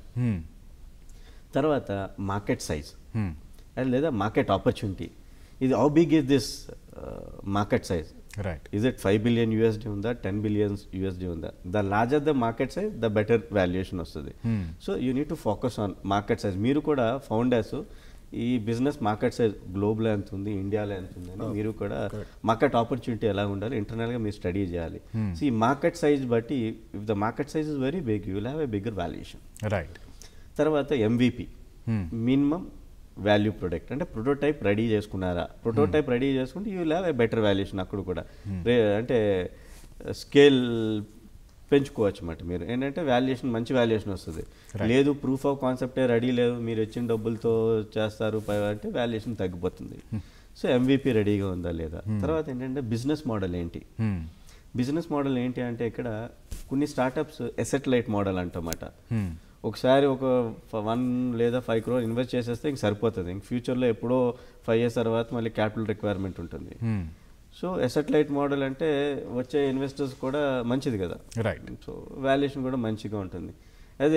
తర్వాత మార్కెట్ సైజ్ అండ్ లేదా మార్కెట్ ఆపర్చునిటీ ఇది how big is this market size right is it five billion USD ఉందా ten billions USD ఉందా the larger the market size the better valuation వస్తుంది so you need to focus on market size మీరు కూడా founders ఈ business market size global ఎంత ఉంది ఇండియాలో ఎంత ఉంది అని మీరు కూడా మార్కెట్ ఆపర్చునిటీ ఎలా ఉండాలి ఇంటర్నల్గా మీరు స్టడీ చేయాలి సో ఈ మార్కెట్ సైజ్ బట్టి if the market size is very big you will have a bigger valuation right తర్వాత ఎంవిపి మినిమం వాల్యూ ప్రొడక్ట్ అంటే ప్రోటోటైప్ రెడీ చేసుకున్నారా ప్రోటోటైప్ రెడీ చేసుకుంటే you have a better valuation అక్కడ కూడా రే- అంటే స్కేల్ పెంచుకోవచ్చు అన్నమాట మీరు ఏంటంటే వాల్యుయేషన్ మంచి వాల్యుయేషన్ వస్తుంది లేదు ప్రూఫ్ ఆఫ్ కాన్సెప్టే రెడీ లేదు మీరు ఇచ్చిన డబ్బులతో చేస్తారు పై- అంటే వాల్యుయేషన్ తగ్గిపోతుంది సో ఎంవిపి రెడీగా ఉందా లేదా తర్వాత ఏంటంటే బిజినెస్ మోడల్ ఏంటి బిజినెస్ మోడల్ ఏంటి అంటే ఇక్కడ కొన్ని స్టార్టప్స్ ఎసెట్ లైట్ మోడల్ అంటమాట ఒకసారి ఒక వన్ లేదా ఫైవ్ క్రోర్ ఇన్వెస్ట్ చేసేస్తే ఇంక సరిపోతుంది ఇంక ఫ్యూచర్లో ఎప్పుడో ఫైవ్ ఇయర్స్ తర్వాత మళ్ళీ క్యాపిటల్ రిక్వైర్మెంట్ ఉంటుంది సో ఎసెట్ లైట్ మోడల్ అంటే వచ్చే ఇన్వెస్టర్స్ కూడా మంచిది కదా రైట్ సో వాల్యుయేషన్ కూడా మంచిగా ఉంటుంది అదే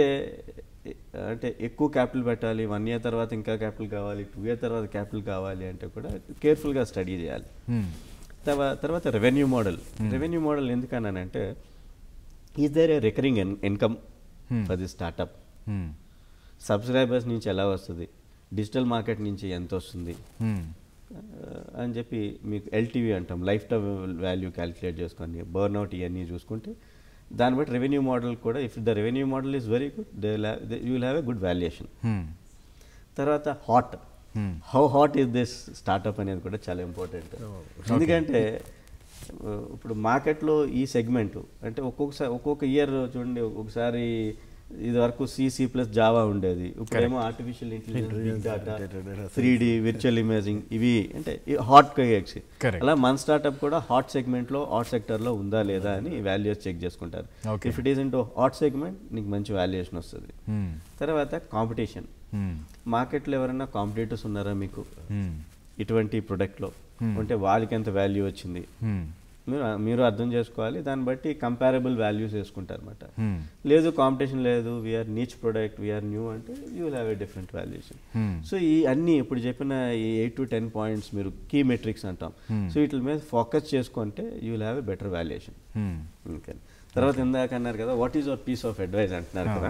అంటే ఎక్కువ క్యాపిటల్ పెట్టాలి వన్ ఇయర్ తర్వాత ఇంకా క్యాపిటల్ కావాలి టూ ఇయర్ తర్వాత క్యాపిటల్ కావాలి అంటే కూడా కేర్ఫుల్గా స్టడీ చేయాలి తర్వా- తర్వాత రెవెన్యూ మోడల్ రెవెన్యూ మోడల్ ఎందుకన్నానంటే is there a recurring income for the startup subscribers నుంచి ఎలా వస్తుంది డిజిటల్ మార్కెట్ నుంచి ఎంత వస్తుంది ఆ, అని చెప్పి మీకు ఎల్టీవీ అంటాం లైఫ్ టైమ్ వాల్యూ క్యాలిక్యులేట్ చేసుకొని బర్న్అవుట్ ఇవన్నీ చూసుకుంటే దాన్ని బట్టి రెవెన్యూ మోడల్ కూడా if the revenue model is very good they you will have a good valuation తర్వాత hot how hot is this startup అనేది కూడా చాలా ఇంపార్టెంట్ ఎందుకంటే ఆ, ఇప్పుడు మార్కెట్లో ఈ సెగ్మెంట్ అంటే ఒక్కొక్కసారి ఒక్కొక్క ఇయర్ చూడండి ఒక్కొక్కసారి ఇది వరకు సిసి ప్లస్ జావా ఉండేది ఇప్పుడేమో artificial intelligence big data three D virtual imaging ఇవి అంటే హాట్ కయక్స్ Correct. అలా మన స్టార్టప్ కూడా హాట్ సెగ్మెంట్లో హాట్ సెక్టర్లో ఉందా లేదా అని వాల్యూస్ చెక్ చేసుకుంటారు Okay. If it is into hot segment నీకు మంచి వాల్యుయేషన్ వస్తుంది తర్వాత కాంపిటీషన్ మార్కెట్లో ఎవరైనా కాంపిటేటర్స్ ఉన్నారా మీకు ఇటువంటి ప్రొడక్ట్లో అంటే వాళ్ళకి ఎంత వాల్యూ వచ్చింది మీరు మీరు అర్థం చేసుకోవాలి దాన్ని బట్టి కంపారబుల్ వాల్యూస్ వేసుకుంటారు అనమాట లేదు కాంపిటీషన్ లేదు we're niche product we're new అంటే you will have a different valuation so ఈ అన్ని ఇప్పుడు చెప్పిన ఈ ఎయిట్ టు టెన్ పాయింట్స్ మీరు కీ మెట్రిక్స్ అంటాం సో వీటి మీద ఫోకస్ చేసుకుంటే you will have a better valuation okay తర్వాత ఇందాక అన్నారు కదా what is our piece of advice అంటున్నారు కదా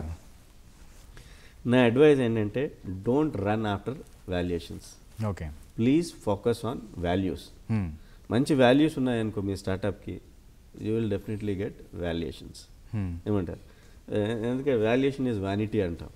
నా అడ్వైజ్ ఏంటంటే don't run after valuations okay please focus on values మంచి వాల్యూస్ ఉన్నాయనుకో మీ స్టార్టప్కి you will definitely get valuations ఏమంటారు ఏ- ఎందుకంటే వాల్యుయేషన్ ఈజ్ వ్యానిటీ అంటాం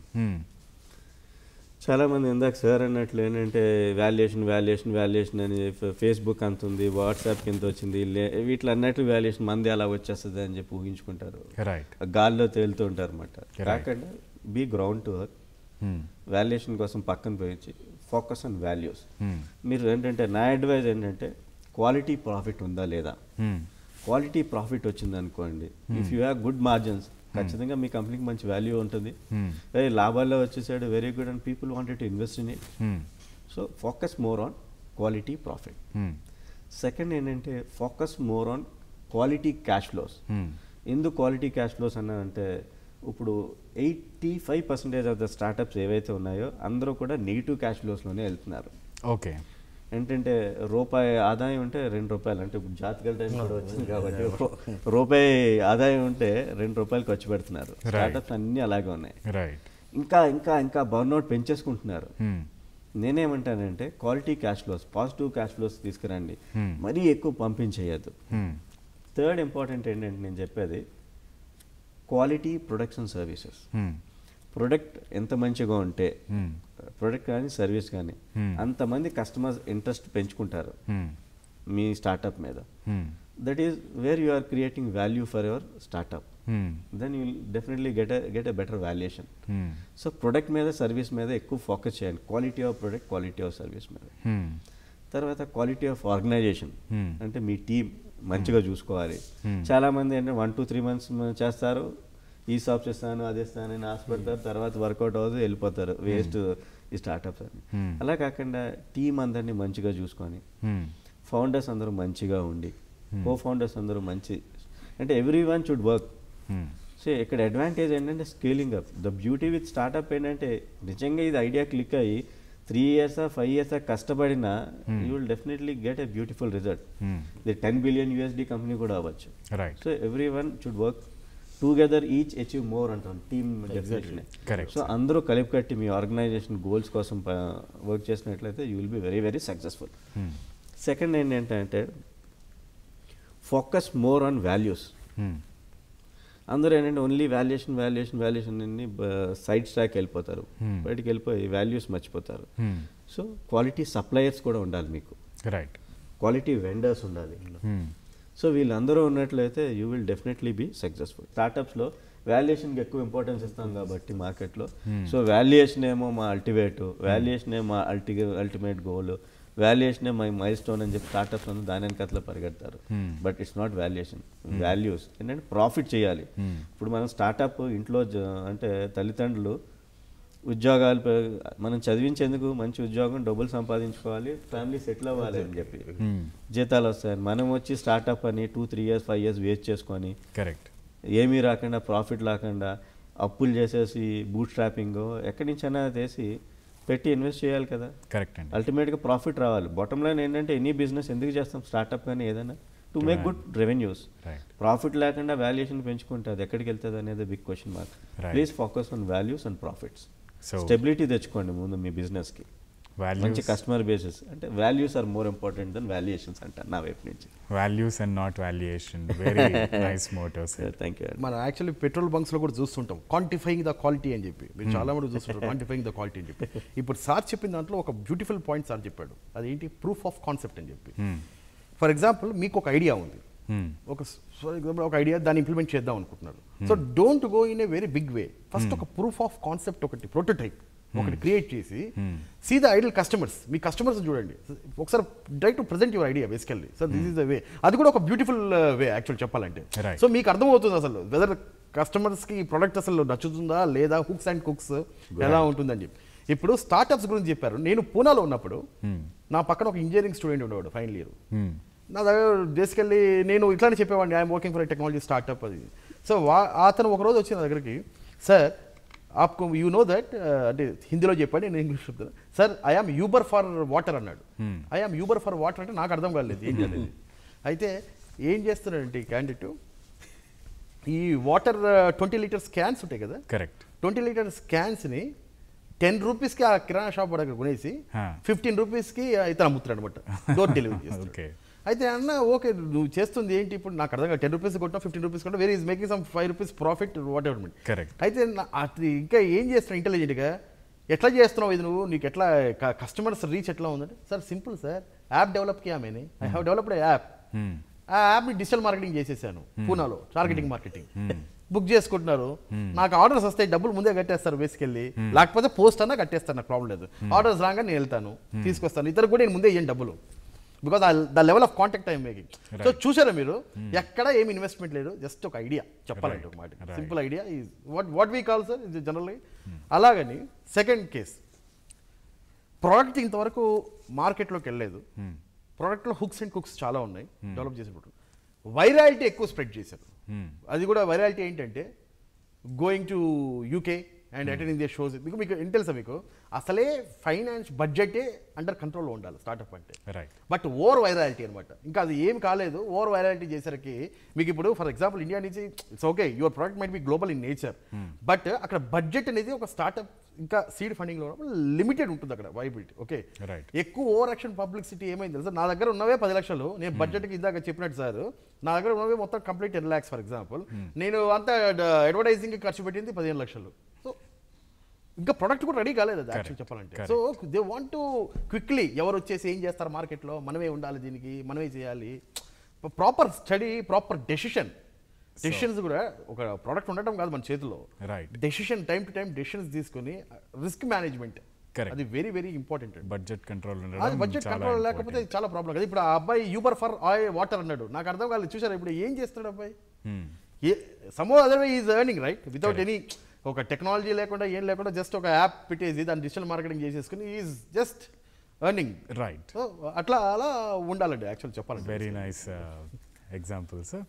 చాలామంది ఇందాక సార్ అన్నట్లు ఏంటంటే వాల్యుయేషన్ వాల్యుయేషన్ వాల్యుయేషన్ అని ఫ- ఫేస్బుక్ అంత ఉంది వాట్సాప్ కింద వచ్చింది లే వీటిలో అన్నట్లు వాల్యుయేషన్ మంది అలా వచ్చేస్తుంది అని చెప్పి ఊహించుకుంటారు రైట్ గాల్లో తేలుతూ ఉంటారు అనమాట Right. కాకుండా be ground to work valuation కోసం పక్కన పోయించి ఫోకస్ ఆన్ వాల్యూస్ మీరు ఏంటంటే నా అడ్వైజ్ ఏంటంటే క్వాలిటీ ప్రాఫిట్ ఉందా లేదా క్వాలిటీ ప్రాఫిట్ వచ్చింది అనుకోండి if you have good margins ఖచ్చితంగా మీ కంపెనీకి మంచి వాల్యూ ఉంటుంది ఏ లాభాల్లో వచ్చేసాడు very good and people wanted to invest in it so focus more on quality profit second ఏంటంటే focus more on quality cash flows ఎందుకు క్వాలిటీ క్యాష్ ఫ్లోస్ అన్న అంటే ఇప్పుడు eighty five percentage of the startups ఏవైతే ఉన్నాయో అందరూ కూడా negative cash ఫ్లోస్లోనే వెళ్తున్నారు ఓకే ఏంటంటే రూపాయి ఆదాయం ఉంటే రెండు రూపాయలు అంటే ఇప్పుడు జాతకాల టైం కూడా వచ్చింది కాబట్టి రూ- రూపాయి ఆదాయం ఉంటే రెండు రూపాయలు ఖర్చు పెడుతున్నారు స్టార్టప్స్ అన్నీ అలాగే ఉన్నాయి రైట్ ఇంకా ఇంకా ఇంకా బర్న్అవుట్ పెంచేసుకుంటున్నారు నేనేమంటానంటే quality cash flows positive cash flows తీసుకురండి మరీ ఎక్కువ పంపించేయద్దు థర్డ్ ఇంపార్టెంట్ ఏంటంటే నేను చెప్పేది క్వాలిటీ ప్రొడక్షన్ సర్వీసెస్ ప్రొడక్ట్ ఎంత మంచిగా ఉంటే ప్రొడక్ట్ కానీ సర్వీస్ కానీ అంతమంది కస్టమర్స్ ఇంట్రెస్ట్ పెంచుకుంటారు మీ స్టార్టప్ మీద that is where you are creating value for your startup Hmm. Then you definitely get get a better valuation Hmm. So product మీద సర్వీస్ మీద ఎక్కువ ఫోకస్ చేయండి quality of product quality of service మీద Hmm. తర్వాత quality of organisation Hmm. అంటే మీ team మంచిగా చూసుకోవాలి చాలా మంది ఏంటంటే వన్ టూ త్రీ మంత్స్ చేస్తారు ఈ షాప్ చేస్తాను అది ఇస్తాను అని ఆశపడతారు తర్వాత వర్కౌట్ అవ్వదు వెళ్ళిపోతారు వేస్ట్ ఈ స్టార్ట్అప్స్ అని Hmm. అలా కాకుండా టీం అందరినీ మంచిగా చూసుకొని Hmm. ఫౌండర్స్ అందరూ మంచిగా ఉండి కో ఫౌండర్స్ అందరూ మంచి అంటే everyone should work Hmm. So ఇక్కడ అడ్వాంటేజ్ ఏంటంటే scaling up the beauty with startup ఏంటంటే నిజంగా ఇది ఐడియా క్లిక్ అయ్యి త్రీ ఇయర్స్ ఫైవ్ ఇయర్స్ కష్టపడినా you will definitely get a beautiful result Hmm. ఇది టెన్ బిలియన్ యూఎస్డి కంపెనీ కూడా అవ్వచ్చు Right. So everyone should work together each achieve more అంటాం team definition Correct. So అందరూ కలిపి కట్టి మీ ఆర్గనైజేషన్ గోల్స్ కోసం వర్క్ చేసినట్లయితే you will be very very successful Hmm. Second ఏంటంటే focus more on values Hmm. అందరూ ఏంటంటే ఓన్లీ వాల్యుయేషన్ వాల్యుయేషన్ వాల్యుయేషన్ అన్ని సైడ్ స్ట్రాక్ వెళ్ళిపోతారు Hmm. బయటికి వెళ్ళిపోయి వాల్యూస్ మర్చిపోతారు Hmm. సో క్వాలిటీ సప్లయర్స్ కూడా ఉండాలి మీకు Right. క్వాలిటీ వెండర్స్ ఉండాలి Hmm. సో వీళ్ళందరూ ఉన్నట్లయితే you will definitely be successful స్టార్టప్స్లో వాల్యుయేషన్కి ఎక్కువ ఇంపార్టెన్స్ ఇస్తాం కాబట్టి మార్కెట్లో సో వాల్యుయేషన్ ఏమో మా అల్టిమేట్ వాల్యుయేషన్ ఏమో మా అల్టి అల్టిమేట్ గోల్ వాల్యుయేషనే మై మైల్ స్టోన్ అని చెప్పి స్టార్టప్స్ అందరూ దాని వెనకట్లా పరిగెడతారు Hmm. But it's not valuation values ఏంటంటే ప్రాఫిట్ చేయాలి Hmm. ఇప్పుడు మనం స్టార్టప్ ఇంట్లో జ- అంటే తల్లిదండ్రులు ఉద్యోగాలు పె- మనం చదివించేందుకు మంచి ఉద్యోగం డబ్బులు సంపాదించుకోవాలి ఫ్యామిలీ సెటిల్ అవ్వాలి అని చెప్పి Hmm. జీతాలు వస్తాయి మనం వచ్చి స్టార్టప్ అని two three years five years waste చేసుకొని Correct. ఏమీ రాకుండా ప్రాఫిట్ రాకుండా అప్పులు చేసేసి బూట్ స్ట్రాపింగ్ ఎక్కడి నుంచైనా తీసి పెట్టి ఇన్వెస్ట్ చేయాలి కదా Correct అండి అల్టిమేట్గా ప్రాఫిట్ రావాలి బాటమ్ లైన్ ఏంటంటే ఎనీ బిజినెస్ ఎందుకు చేస్తాం స్టార్టప్ కానీ ఏదైనా to make good revenues right profit లేకుండా వాల్యుయేషన్ పెంచుకుంటే అది ఎక్కడికి వెళ్తుంది అనేది big question mark Right. Please focus on values and profits so stability తెచ్చుకోండి ముందు మీ బిజినెస్కి మంచి వాల్యూస్ కస్టమర్ బేసిస్ అంటే values are more important than valuations అంటారు నా వైపు నుంచి values and not valuation very nice motto sir thank you మనం యాక్చువల్లీ పెట్రోల్ బంక్స్ లో కూడా చూస్తుంటాం క్వాంటిఫైయింగ్ ద క్వాలిటీ అని చెప్పి మీరు చాలా మంది చూస్తుంటారు క్వాంటిఫైయింగ్ ద క్వాలిటీ అని చెప్పి ఇప్పుడు సార్ చెప్పిన దాంట్లో ఒక బ్యూటిఫుల్ పాయింట్ సార్ చెప్పాడు అదేంటి ప్రూఫ్ ఆఫ్ కాన్సెప్ట్ అని చెప్పి ఫర్ ఎగ్జాంపుల్ మీకు ఒక ఐడియా ఉంది ఒక ఫర్ ఎగ్జాంపుల్ ఒక ఐడియా దాన్ని ఇంప్లిమెంట్ చేద్దాం అనుకుంటున్నారు so don't go in a very big way first ఒక ప్రూఫ్ ఆఫ్ కాన్సెప్ట్ ఒకటి ప్రోటోటైప్ ఒకటి క్రియేట్ చేసి సీ ద ఐడియల్ కస్టమర్స్ మీ కస్టమర్స్ చూడండి ఒకసారి try to present your idea basically so this is the way అది కూడా ఒక బ్యూటిఫుల్ వే యాక్చువల్ చెప్పాలంటే Right. సో మీకు అర్థమవుతుంది అసలు వెదర్ కస్టమర్స్కి ఈ ప్రోడక్ట్ అసలు నచ్చుతుందా లేదా హుక్స్ అండ్ కుక్స్ ఎలా ఉంటుందని చెప్పి ఇప్పుడు స్టార్టప్స్ గురించి చెప్పారు నేను పూనాలో ఉన్నప్పుడు నా పక్కన ఒక ఇంజనీరింగ్ స్టూడెంట్ ఉండేవాడు ఫైనల్ ఇయర్ నా దగ్గర బేసికల్లీ నేను ఇట్లానే చెప్పేవాడిని I'm working for technology startup అది సో వా అతను ఒక రోజు వచ్చి నా దగ్గరికి సార్ ఆప్కు యూ నో దట్ అంటే హిందీలో చెప్పాడు నేను ఇంగ్లీష్ చెప్తాను sir I am Uber for water అన్నాడు ఐఆమ్ యూబర్ ఫర్ వాటర్ అంటే నాకు అర్థం కాలేదు ఏం చేయాలి అయితే ఏం చేస్తున్నాడంటే ఈ క్యాండిడేట్ ఈ వాటర్ ట్వంటీ లీటర్స్ క్యాన్స్ ఉంటాయి కదా కరెక్ట్ ట్వంటీ లీటర్స్ క్యాన్స్ని టెన్ రూపీస్కి ఆ కిరాణా షాప్ దగ్గర కొనేసి Huh. ఫిఫ్టీన్ రూపీస్కి ఇతను అమ్ముతున్నాడు అనమాట డోర్ డెలివరీ చేస్తాడు Okay. అయితే అన్న ఓకే నువ్వు చేస్తుంది ఏంటి ఇప్పుడు నాకు అర్థం టెన్ రూపీస్ కొట్టినా ఫిఫ్టీన్ రూపీస్ కొట్టినా వేరే is making some five rupees profit whatever Correct. అయితే నా- అది ఇంకా ఏం చేస్తున్నావు ఇంటెలిజెంట్గా ఎట్లా చేస్తున్నావు ఇది నువ్వు నీకు ఎట్లా కస్టమర్స్ రీచ్ ఎట్లా ఉందంటే sir simple sir app develop కియా మేనే I have developed app Hmm. ఆ యాప్ని డిజిటల్ మార్కెటింగ్ చేసేసాను పూనాలో టార్గెటింగ్ మార్కెటింగ్ బుక్ చేసుకుంటున్నారు నాకు ఆర్డర్స్ వస్తాయి డబ్బులు ముందే కట్టేస్తారు బేసికెళ్ళి లేకపోతే పోస్ట్ అన్నా కట్టేస్తాను నాకు ప్రాబ్లం లేదు ఆర్డర్స్ రాగా నేను వెళ్తాను తీసుకొస్తాను ఇతరు కూడా నేను ముందే ఇయ్యండి డబ్బులు because the level of contact I'm making so చూసారా మీరు ఎక్కడ ఏమి ఇన్వెస్ట్మెంట్ లేదు జస్ట్ ఒక ఐడియా చెప్పాలంటే ఒక మాట Right. Simple idea is what what we call sir ఇది జనరల్లీ అలాగని సెకండ్ కేస్ ప్రోడక్ట్ ఇంతవరకు మార్కెట్లోకి వెళ్ళలేదు ప్రోడక్ట్లో హుక్స్ అండ్ కుక్స్ చాలా ఉన్నాయి డెవలప్ చేసేటప్పుడు వైరాలిటీ ఎక్కువ స్ప్రెడ్ చేశారు అది కూడా వైరాలిటీ ఏంటంటే going to UK and attending their shows మీకు మీకు ఏం తెలుసా మీకు అసలే ఫైనాన్స్ బడ్జెటే అండర్ కంట్రోల్లో ఉండాలి స్టార్ట్అప్ అంటే రైట్ బట్ ఓవర్ వైరాలిటీ అనమాట ఇంకా అది ఏం కాలేదు ఓవర్ వైరాలిటీ చేసరికి మీకు ఇప్పుడు ఫర్ ఎగ్జాంపుల్ ఇండియా నుంచి it's okay your product might be global in nature but అక్కడ బడ్జెట్ అనేది ఒక స్టార్ట్అప్ ఇంకా సీడ్ ఫండింగ్లో లిమిటెడ్ ఉంటుంది అక్కడ వైబిలిటీ ఓకే Right. ఎక్కువ ఓవర్ యాక్షన్ పబ్లిసిటీ ఏమైంది తెలుసా నా దగ్గర ఉన్నవే పది లక్షలు నేను బడ్జెట్కి ఇందాక చెప్పినట్టు సార్ నా దగ్గర ఉన్నవే మొత్తం complete ten lakhs for example నేను అంతా అడ్వర్టైజింగ్ ఖర్చు పెట్టింది పదిహేను లక్షలు సో ఇంకా ప్రొడక్ట్ కూడా రెడీ కాలేదు అది యాక్చువల్ Correct. చెప్పాలంటే so they want to quickly ఎవరు వచ్చేసి ఏం చేస్తారు మార్కెట్లో మనమే ఉండాలి దీనికి మనమే చేయాలి proper study proper decision decisions కూడా ఒక ప్రోడక్ట్ ఉండటం కాదు మన చేతిలో right decision time to time decisions తీసుకొని రిస్క్ మేనేజ్మెంట్ Correct. అది వెరీ వెరీ ఇంపార్టెంట్ అండి బడ్జెట్ కంట్రోల్ అది బడ్జెట్ కంట్రోల్ లేకపోతే చాలా ప్రాబ్లం కదా ఇప్పుడు ఆ అబ్బాయి యూబర్ ఫర్ ఆయిల్ వాటర్ అన్నాడు నాకు అర్థం కాలేదు చూసారా ఇప్పుడు ఏం చేస్తాడు అబ్బాయి ఏ some other way is earning right without any ఒక టెక్నాలజీ లేకుండా ఏం లేకుండా జస్ట్ ఒక యాప్ పెట్టేసి దాన్ని డిజిటల్ మార్కెటింగ్ చేసేసుకుని is just earning right so అట్లా అలా ఉండాలండి యాక్చువల్ చెప్పాలంటే వెరీ నైస్ ఎగ్జాంపుల్ సార్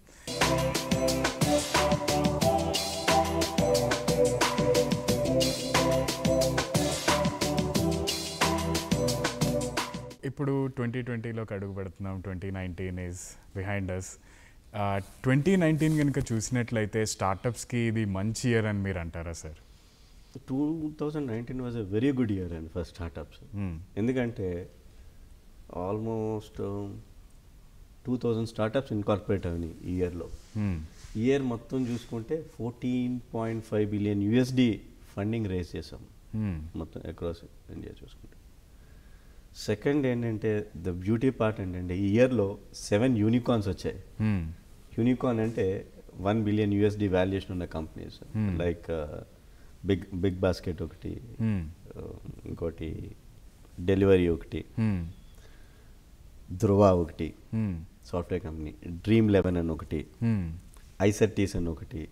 ఇప్పుడు ట్వంటీ ట్వంటీలోకి అడుగు పెడుతున్నాం twenty nineteen is behind us twenty nineteen కనుక చూసినట్లయితే స్టార్టప్స్కి ఇది మంచి ఇయర్ అని మీరు అంటారా sir two thousand nineteen was a very good year and for startups ఎందుకంటే almost two thousand startups incorporate అయినాయి ఈ ఇయర్లో ఈ ఇయర్ మొత్తం చూసుకుంటే fourteen point five billion USD funding raise చేసాం మొత్తం అక్రాస్ ఇండియా చూసుకుంటే సెకండ్ ఏంటంటే ద బ్యూటీ పార్ట్ ఏంటంటే ఈ ఇయర్లో సెవెన్ యూనికార్న్స్ వచ్చాయి యూనికార్న్ అంటే వన్ బిలియన్ యూఎస్డి వాల్యుయేషన్ ఉన్న companies like big Big Basket ఒకటి uh, ఇంకోటి డెలివరీ ఒకటి ధృవ ఒకటి సాఫ్ట్వేర్ కంపెనీ డ్రీమ్ లెవెన్ అని ఒకటి ఐసర్టీస్ అని ఒకటి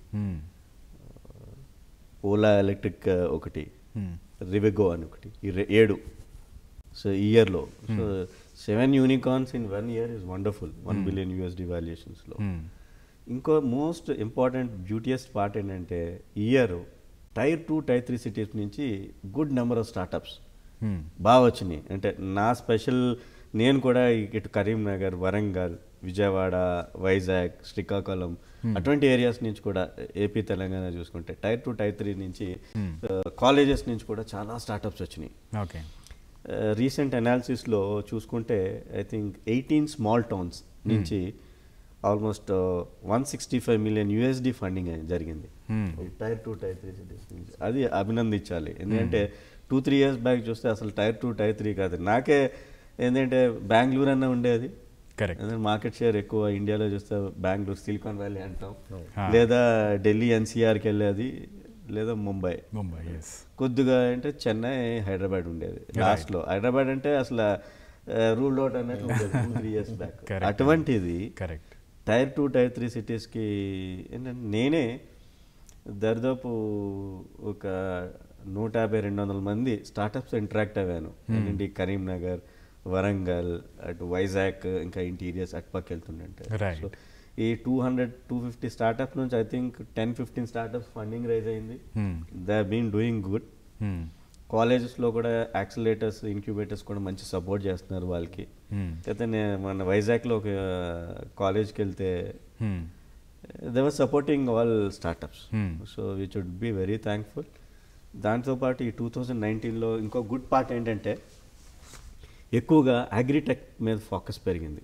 ఓలా ఎలక్ట్రిక్ ఒకటి రివెగో అని ఒకటి ఈ రె- ఏడు సో ఈ ఇయర్లో so seven unicorns in one year is wonderful one billion USD వాల్యుయేషన్స్లో ఇంకో మోస్ట్ ఇంపార్టెంట్ బ్యూటియస్ట్ పార్ట్ ఏంటంటే ఈ year tier two tier three cities నుంచి గుడ్ నెంబర్ ఆఫ్ స్టార్టప్స్ బాగా వచ్చినాయి అంటే నా స్పెషల్ నేను కూడా ఇటు కరీంనగర్ వరంగల్ విజయవాడ వైజాగ్ శ్రీకాకుళం అటువంటి ఏరియాస్ నుంచి కూడా ఏపీ తెలంగాణ చూసుకుంటే టైర్ టూ టైర్ త్రీ నుంచి కాలేజెస్ నుంచి కూడా చాలా స్టార్టప్స్ వచ్చినాయి ఓకే రీసెంట్ అనాలిసిస్లో చూసుకుంటే I think eighteen small towns నుంచి almost one sixty five million USD funding జరిగింది tier two tier three cities నుంచి అది అభినందించాలి ఎందుకంటే టూ త్రీ ఇయర్స్ బ్యాక్ చూస్తే అసలు టైర్ టూ టైర్ త్రీ కాదు నాకే ఏంటంటే బెంగళూరు అన్న ఉండేది కరెక్ట్ మార్కెట్ షేర్ ఎక్కువ ఇండియాలో చూస్తే బెంగళూరు సిలికాన్ వ్యాలీ అంటాం Ah. లేదా ఢిల్లీ ఎన్సీఆర్కి వెళ్ళేది లేదా ముంబై ముంబై ఎస్ కొద్దిగా అంటే చెన్నై హైదరాబాద్ ఉండేది లాస్ట్లో హైదరాబాద్ అంటే అసలు రూల్ అవుట్ అన్నట్టు ఉండేది two three years back Correct. అటువంటిది correct tier two tier three సిటీస్కి ఏంటంటే నేనే దరిదాపు ఒక నూట యాభై రెండు వందల మంది స్టార్టప్స్ ఇంటరాక్ట్ అయ్యాను ఏంటంటే ఈ కరీంనగర్ వరంగల్ అటు వైజాగ్ ఇంకా ఇంటీరియర్స్ అటుపక్క వెళ్తుండే Right. సో ఈ two hundred two fifty startups నుంచి I think ten fifteen startups funding raise అయింది దే బీన్ డూయింగ్ గుడ్ కాలేజెస్లో కూడా యాక్సిలేటర్స్ ఇంక్యుబేటర్స్ కూడా మంచి సపోర్ట్ చేస్తున్నారు వాళ్ళకి అయితే నేను మన వైజాగ్లో ఒక కాలేజ్కి వెళ్తే they were supporting all startups Hmm. So we should be very thankful దాంతోపాటు ఈ టూ థౌజండ్ నైన్టీన్లో ఇంకో గుడ్ పార్ట్ ఏంటంటే ఎక్కువగా అగ్రిటెక్ మీద ఫోకస్ పెరిగింది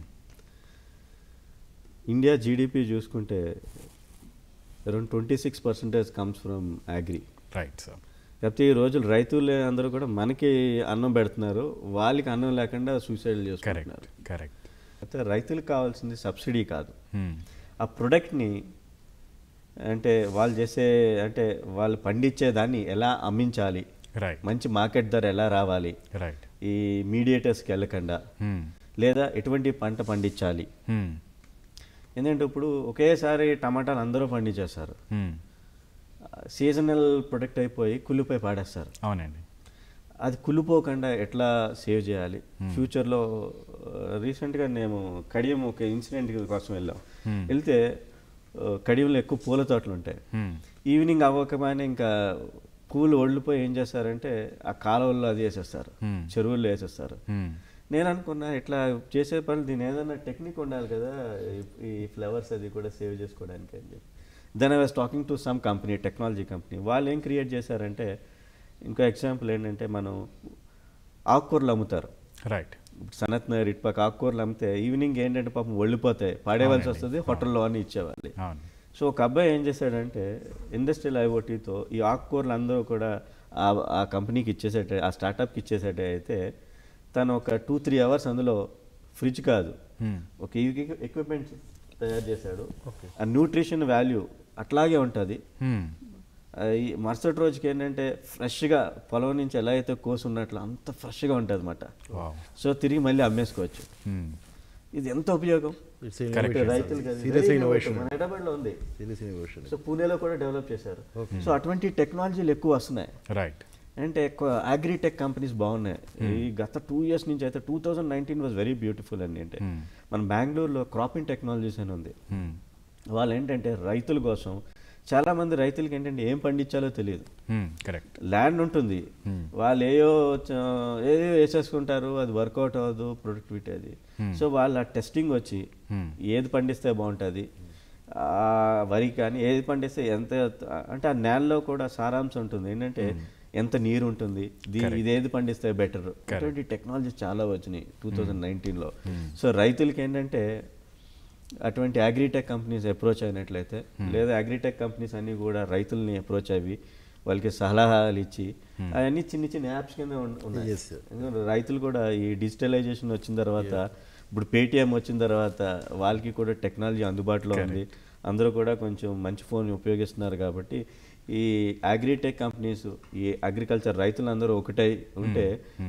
ఇండియా జీడిపి చూసుకుంటే around twenty six percentage comes from agri right sir కాకపోతే ఈ రోజులు రైతులే అందరూ కూడా మనకి అన్నం పెడుతున్నారు వాళ్ళకి అన్నం లేకుండా సూసైడ్ చేసుకుంటున్నారు కరెక్ట్ కరెక్ట్ అయితే రైతులకు కావాల్సింది సబ్సిడీ కాదు ఆ ప్రొడక్ట్ని అంటే వాళ్ళు చేసే అంటే వాళ్ళు పండించే దాన్ని ఎలా అమ్మించాలి రైట్ మంచి మార్కెట్ ధర ఎలా రావాలి రైట్ ఈ మీడియేటర్స్కి వెళ్ళకుండా లేదా ఎటువంటి పంట పండించాలి ఎందుకంటే ఇప్పుడు ఒకేసారి టమాటాలు అందరూ పండించేస్తారు సీజనల్ ప్రొడక్ట్ అయిపోయి కుళ్ళిపోయి పాడేస్తారు అవునండి అది కుళ్ళిపోకుండా ఎట్లా సేవ్ చేయాలి ఫ్యూచర్లో రీసెంట్గా మేము కడియం ఒక ఇన్సిడెంట్ కోసం వెళ్ళాం వెళ్తే ఆ, కడియంలో ఎక్కువ పూల తోటలు ఉంటాయి ఈవినింగ్ అవ్వకమానే ఇంకా పూలు ఒళ్ళిపోయి ఏం చేస్తారంటే ఆ కాలువల్లో అది వేసేస్తారు Hmm. చెరువుల్లో వేసేస్తారు నేను అనుకున్నా ఇట్లా చేసే పనులు దీని ఏదైనా టెక్నిక్ ఉండాలి కదా ఈ- ఈ ఫ్లవర్స్ అది కూడా సేవ్ చేసుకోవడానికి అని చెప్పి then I was talking to some company technology company వాళ్ళు ఏం క్రియేట్ చేశారంటే ఇంకో ఎగ్జాంపుల్ ఏంటంటే మనం ఆకుకూరలు అమ్ముతారు రైట్ సనత్ నగర్ ఇటుపక్క ఆకుకూరలు అమ్మితే ఈవినింగ్ ఏంటంటే పాపం ఒళ్ళిపోతాయి పాడేవలసి అవునండి. వస్తుంది హోటల్లో అని ఇచ్చేవాళ్ళు అవును సో ఒక అబ్బాయి ఏం చేశాడంటే ఇండస్ట్రియల్ ఐఓటీతో ఈ ఆకుకూరలు అందరూ కూడా ఆ ఆ కంపెనీకి ఇచ్చేసేట ఆ స్టార్టప్కి ఇచ్చేసేట అయితే తను ఒక టూ త్రీ అవర్స్ అందులో ఫ్రిడ్జ్ కాదు ఒక ఎక్విప్మెంట్ తయారు చేశాడు ఆ న్యూట్రిషన్ వాల్యూ అట్లాగే ఉంటుంది Hmm. ఈ మరుసటి రోజుకి ఏంటంటే ఫ్రెష్గా పొలం నుంచి ఎలా అయితే కోసి ఉన్నట్లు అంత ఫ్రెష్గా ఉంటుంది అనమాట Wow. సో తిరిగి మళ్ళీ అమ్మేసుకోవచ్చు Hmm. ఇది ఎంత ఉపయోగం It's Correct. రైతులకి అది Serious very innovation. innovative. మన హైదరాబాద్లో ఉంది సీరియస్ ఇన్నోవేషన్ సో పూణేలో కూడా డెవలప్ చేశారు సో అటువంటి టెక్నాలజీలు ఎక్కువ వస్తున్నాయి రైట్ అంటే అగ్రిటెక్ కంపెనీస్ బాగున్నాయి ఈ గత టూ ఇయర్స్ నుంచి అయితే two thousand nineteen was very beautiful అండి అంటే మన బెంగళూరులో క్రాపింగ్ టెక్నాలజీస్ అని ఉంది Hmm. వాళ్ళు ఏంటంటే రైతుల కోసం చాలా మంది రైతులకి ఏంటంటే ఏం పండించాలో తెలియదు Hmm. కరెక్ట్ ల్యాండ్ ఉంటుంది వాళ్ళు ఏయో చ- ఏదో వేసేసుకుంటారు అది వర్కౌట్ అవ్వదు ప్రొడక్టివిటీ అది సో వాళ్ళ టెస్టింగ్ వచ్చి ఏది పండిస్తే బాగుంటుంది ఆ వరి కానీ ఏది పండిస్తే ఎంత అంటే ఆ నేలలో కూడా సారాంశం ఉంటుంది ఏంటంటే ఎంత నీరు ఉంటుంది దీ- ఇది ఏది పండిస్తే బెటర్ అటువంటి టెక్నాలజీ చాలా వచ్చినాయి టూ థౌజండ్ నైన్టీన్లో సో రైతులకి ఏంటంటే అటువంటి అగ్రిటెక్ కంపెనీస్ అప్రోచ్ అయినట్లయితే లేదా అగ్రిటెక్ కంపెనీస్ అన్నీ కూడా రైతుల్ని అప్రోచ్ అవి వాళ్ళకి సలహాలు ఇచ్చి అవన్నీ చిన్న చిన్న యాప్స్ కింద ఉన్- ఉన్నాయి Yes, sir. ఎందుకంటే రైతులు కూడా ఈ డిజిటలైజేషన్ వచ్చిన తర్వాత ఇప్పుడు పేటిఎం వచ్చిన తర్వాత వాళ్ళకి కూడా టెక్నాలజీ అందుబాటులో ఉంది అందరూ కూడా కొంచెం మంచి ఫోన్ ఉపయోగిస్తున్నారు కాబట్టి ఈ అగ్రిటెక్ కంపెనీస్ ఈ అగ్రికల్చర్ రైతులందరూ ఒకటై ఉంటే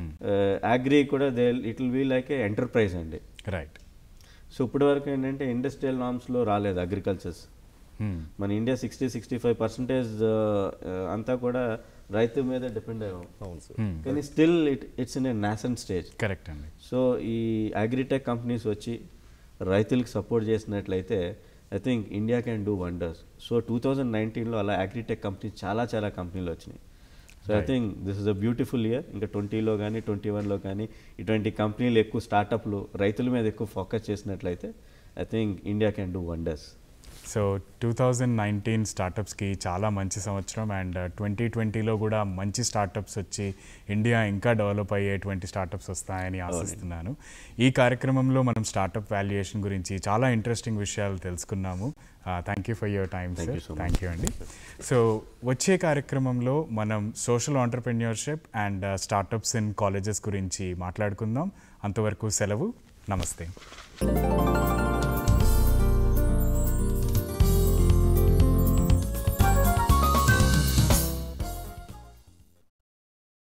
అగ్రి కూడా they it will be like a enterprise అండి రైట్ సో ఇప్పటి వరకు ఏంటంటే ఇండస్ట్రియల్ నామ్స్లో రాలేదు అగ్రికల్చర్స్ మన India sixty sixty five percentage అంతా కూడా రైతు మీద డిపెండ్ అయ్యాం అవును సార్ కానీ still it it's in a nascent stage correct అండి సో ఈ అగ్రిటెక్ కంపెనీస్ వచ్చి రైతులకు సపోర్ట్ చేసినట్లయితే I think India can do wonders so two thousand నైన్టీన్లో అలా అగ్రిటెక్ కంపెనీస్ చాలా చాలా కంపెనీలు వచ్చినాయి so I think this is a beautiful year ఇంకా ట్వంటీలో కానీ ట్వంటీ వన్లో కానీ ఇటువంటి కంపెనీలు ఎక్కువ స్టార్టప్లు రైతుల మీద ఎక్కువ ఫోకస్ చేసినట్లయితే I think India can do wonders so two thousand nineteen స్టార్టప్స్కి చాలా మంచి సంవత్సరం అండ్ ట్వంటీ ట్వంటీలో కూడా మంచి స్టార్టప్స్ వచ్చి ఇండియా ఇంకా డెవలప్ అయ్యేటువంటి స్టార్టప్స్ వస్తాయని ఆశిస్తున్నాను ఈ కార్యక్రమంలో మనం స్టార్టప్ వాల్యుయేషన్ గురించి చాలా ఇంట్రెస్టింగ్ విషయాలు తెలుసుకున్నాము thank you for your time Thank sir you so much. Thank you అండి సో వచ్చే కార్యక్రమంలో మనం social entrepreneurship and startups in colleges గురించి మాట్లాడుకుందాం అంతవరకు సెలవు నమస్తే